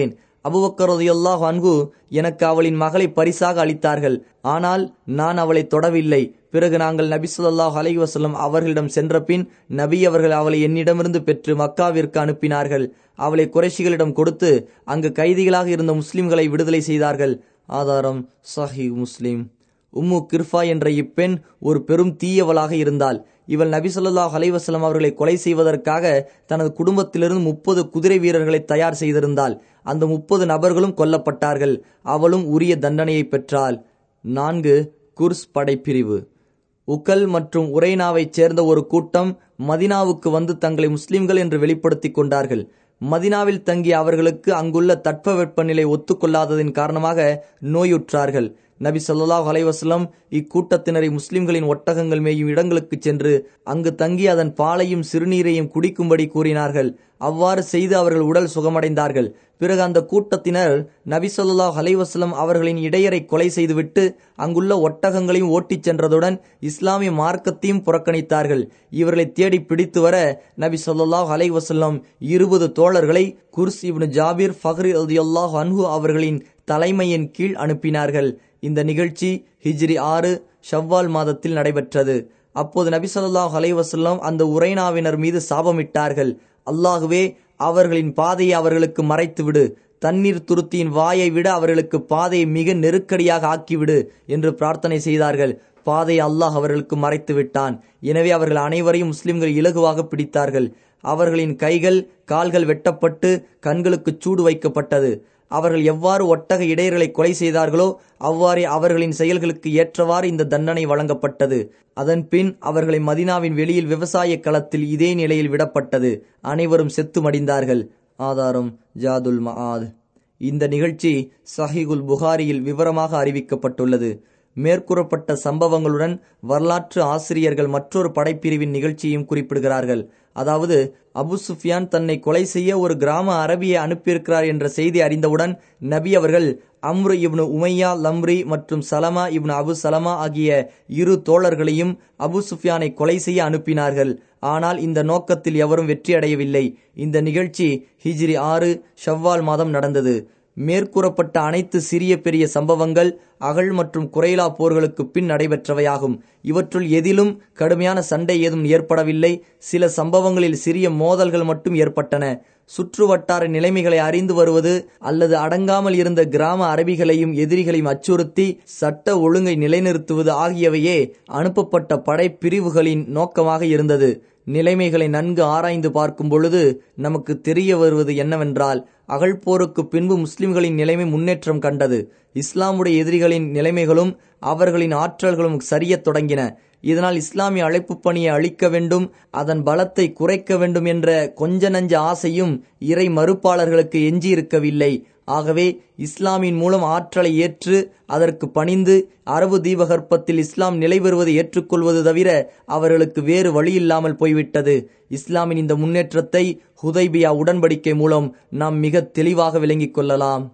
அபுபக்கரதையொல்லாஹ் அன்கு எனக்கு அவளின் மகளை பரிசாக அளித்தார்கள் ஆனால் நான் அவளை தொடவில்லை பிறகு நாங்கள் நபி சொல்லாஹ் அலை வசல்லம் அவர்களிடம் சென்ற பின் நபி அவர்கள் அவளை என்னிடமிருந்து பெற்று மக்காவிற்கு அனுப்பினார்கள் அவளை குறைஷிகளிடம் கொடுத்து அங்கு கைதிகளாக இருந்த முஸ்லிம்களை விடுதலை செய்தார்கள் ஆதாரம் சஹி முஸ்லிம் உம்மு கிர்ஃபா என்ற இப்பெண் ஒரு பெரும் தீயவளாக இருந்தாள் இவள் நபி சொல்லாஹ் அலைவாஸ்லாம் அவர்களை கொலை செய்வதற்காக தனது குடும்பத்திலிருந்து முப்பது குதிரை வீரர்களை தயார் செய்திருந்தாள் அந்த முப்பது நபர்களும் கொல்லப்பட்டார்கள் அவளும் உரிய தண்டனையை பெற்றாள் நான்கு குர்ஸ் படைப்பிரிவு உக்கல் மற்றும் உரைனாவைச் சேர்ந்த ஒரு கூட்டம் மதினாவுக்கு வந்து தங்களை முஸ்லிம்கள் என்று வெளிப்படுத்திக் கொண்டார்கள் மதினாவில் தங்கிய அவர்களுக்கு அங்குள்ள தட்பவெப்பநிலை ஒத்துக்கொள்ளாததின் காரணமாக நோயுற்றார்கள் நபி சொல்லாஹ் அலைவாஸ்லம் இக்கூட்டத்தினரை முஸ்லிம்களின் ஒட்டகங்கள் மேயும் இடங்களுக்கு சென்று அங்கு தங்கி அதன் பாலையும் சிறுநீரையும் குடிக்கும்படி கூறினார்கள் அவ்வாறு செய்து அவர்கள் உடல் சுகமடைந்தார்கள் பிறகு அந்த கூட்டத்தினர் நபி சொல்லாஹ் அலைவாஸ்லம் அவர்களின் இடையரை கொலை செய்துவிட்டு அங்குள்ள ஒட்டகங்களையும் ஓட்டிச் சென்றதுடன் இஸ்லாமிய மார்க்கத்தையும் புறக்கணித்தார்கள் இவர்களை தேடி பிடித்து வர நபி சொல்லாஹ் அலைவாஸ்லம் இருபது தோழர்களை குர்ஸ் இப்னு ஜாபிர் ஃபஹ்ரி அல்லாஹ் அன்ஹு அவர்களின் தலைமையின் கீழ் அனுப்பினார்கள் இந்த நிகழ்ச்சி ஹிஜ்ரி ஆறு ஷவ்வால் மாதத்தில் நடைபெற்றது அப்போது நபி சொல்லாஹ் அலைவசல்லம் அந்த உரைனாவினர் மீது சாபமிட்டார்கள் அல்லாகுவே அவர்களின் பாதையை அவர்களுக்கு மறைத்துவிடு தண்ணீர் துருத்தியின் வாயை விட அவர்களுக்கு பாதையை மிக நெருக்கடியாக ஆக்கிவிடு என்று பிரார்த்தனை செய்தார்கள் பாதை அல்லாஹ் அவர்களுக்கு மறைத்து விட்டான் எனவே அவர்கள் அனைவரையும் முஸ்லிம்கள் இலகுவாக பிடித்தார்கள் அவர்களின் கைகள் கால்கள் வெட்டப்பட்டு கண்களுக்கு சூடு வைக்கப்பட்டது அவர்கள் எவ்வாறு ஒட்டக இடையர்களை கொலை செய்தார்களோ அவ்வாறே அவர்களின் செயல்களுக்கு ஏற்றவாறு இந்த தண்டனை வழங்கப்பட்டது அதன் பின் அவர்களை மதினாவின் வெளியில் விவசாய களத்தில் இதே நிலையில் விடப்பட்டது அனைவரும் செத்து மடிந்தார்கள் ஆதாரம் ஜாதுல் மஆத் இந்த நிகழ்ச்சி சஹிகுல் புகாரியில் விவரமாக அறிவிக்கப்பட்டுள்ளது மேற்கூறப்பட்ட சம்பவங்களுடன் வரலாற்று ஆசிரியர்கள் மற்றொரு படைப்பிரிவின் நிகழ்ச்சியையும் குறிப்பிடுகிறார்கள் அதாவது அபு சுஃபியான் தன்னை கொலை செய்ய ஒரு கிராம அரபியை அனுப்பியிருக்கிறார் என்ற செய்தி அறிந்தவுடன் நபி அவர்கள் அம்ரு இப்னு உமையா லம்ரி மற்றும் சலமா இப்னு அபு சலமா ஆகிய இரு தோழர்களையும் அபு சுஃபியானை கொலை செய்ய அனுப்பினார்கள் ஆனால் இந்த நோக்கத்தில் எவரும் வெற்றி அடையவில்லை இந்த நிகழ்ச்சி ஹிஜ்ரி ஆறு ஷவ்வால் மாதம் நடந்தது மேற்கூறப்பட்ட அனைத்து சிறிய பெரிய சம்பவங்கள் அகழ் மற்றும் குறைலா போர்களுக்கு பின் நடைபெற்றவையாகும் இவற்றுள் எதிலும் கடுமையான சண்டை ஏதும் ஏற்படவில்லை சில சம்பவங்களில் சிறிய மோதல்கள் மட்டும் ஏற்பட்டன சுற்று வட்டார நிலைமைகளை அறிந்து வருவது அல்லது அடங்காமல் இருந்த கிராம அரபிகளையும் எதிரிகளையும் அச்சுறுத்தி சட்ட ஒழுங்கை நிலைநிறுத்துவது ஆகியவையே அனுப்பப்பட்ட படைப்பிரிவுகளின் நோக்கமாக இருந்தது நிலைமைகளை நன்கு ஆராய்ந்து பார்க்கும் பொழுது நமக்கு தெரிய வருவது என்னவென்றால் அகழ்போருக்கு பின்பு முஸ்லிம்களின் நிலைமை முன்னேற்றம் கண்டது இஸ்லாமுடைய எதிரிகளின் நிலைமைகளும் அவர்களின் ஆற்றல்களும் சரியத் தொடங்கின இதனால் இஸ்லாமிய அழைப்பு பணியை அளிக்க வேண்டும் அதன் பலத்தை குறைக்க வேண்டும் என்ற கொஞ்ச நஞ்ச ஆசையும் இறை மறுப்பாளர்களுக்கு எஞ்சியிருக்கவில்லை ஆகவே இஸ்லாமின் மூலம் ஆற்றலை ஏற்று அதற்கு பணிந்து அரபு தீபகற்பத்தில் இஸ்லாம் நிலை பெறுவதை ஏற்றுக்கொள்வது தவிர அவர்களுக்கு வேறு வழியில்லாமல் போய்விட்டது இஸ்லாமின் இந்த முன்னேற்றத்தை ஹுதைபியா உடன்படிக்கை மூலம் நாம் மிக தெளிவாக விளங்கிக் கொள்ளலாம்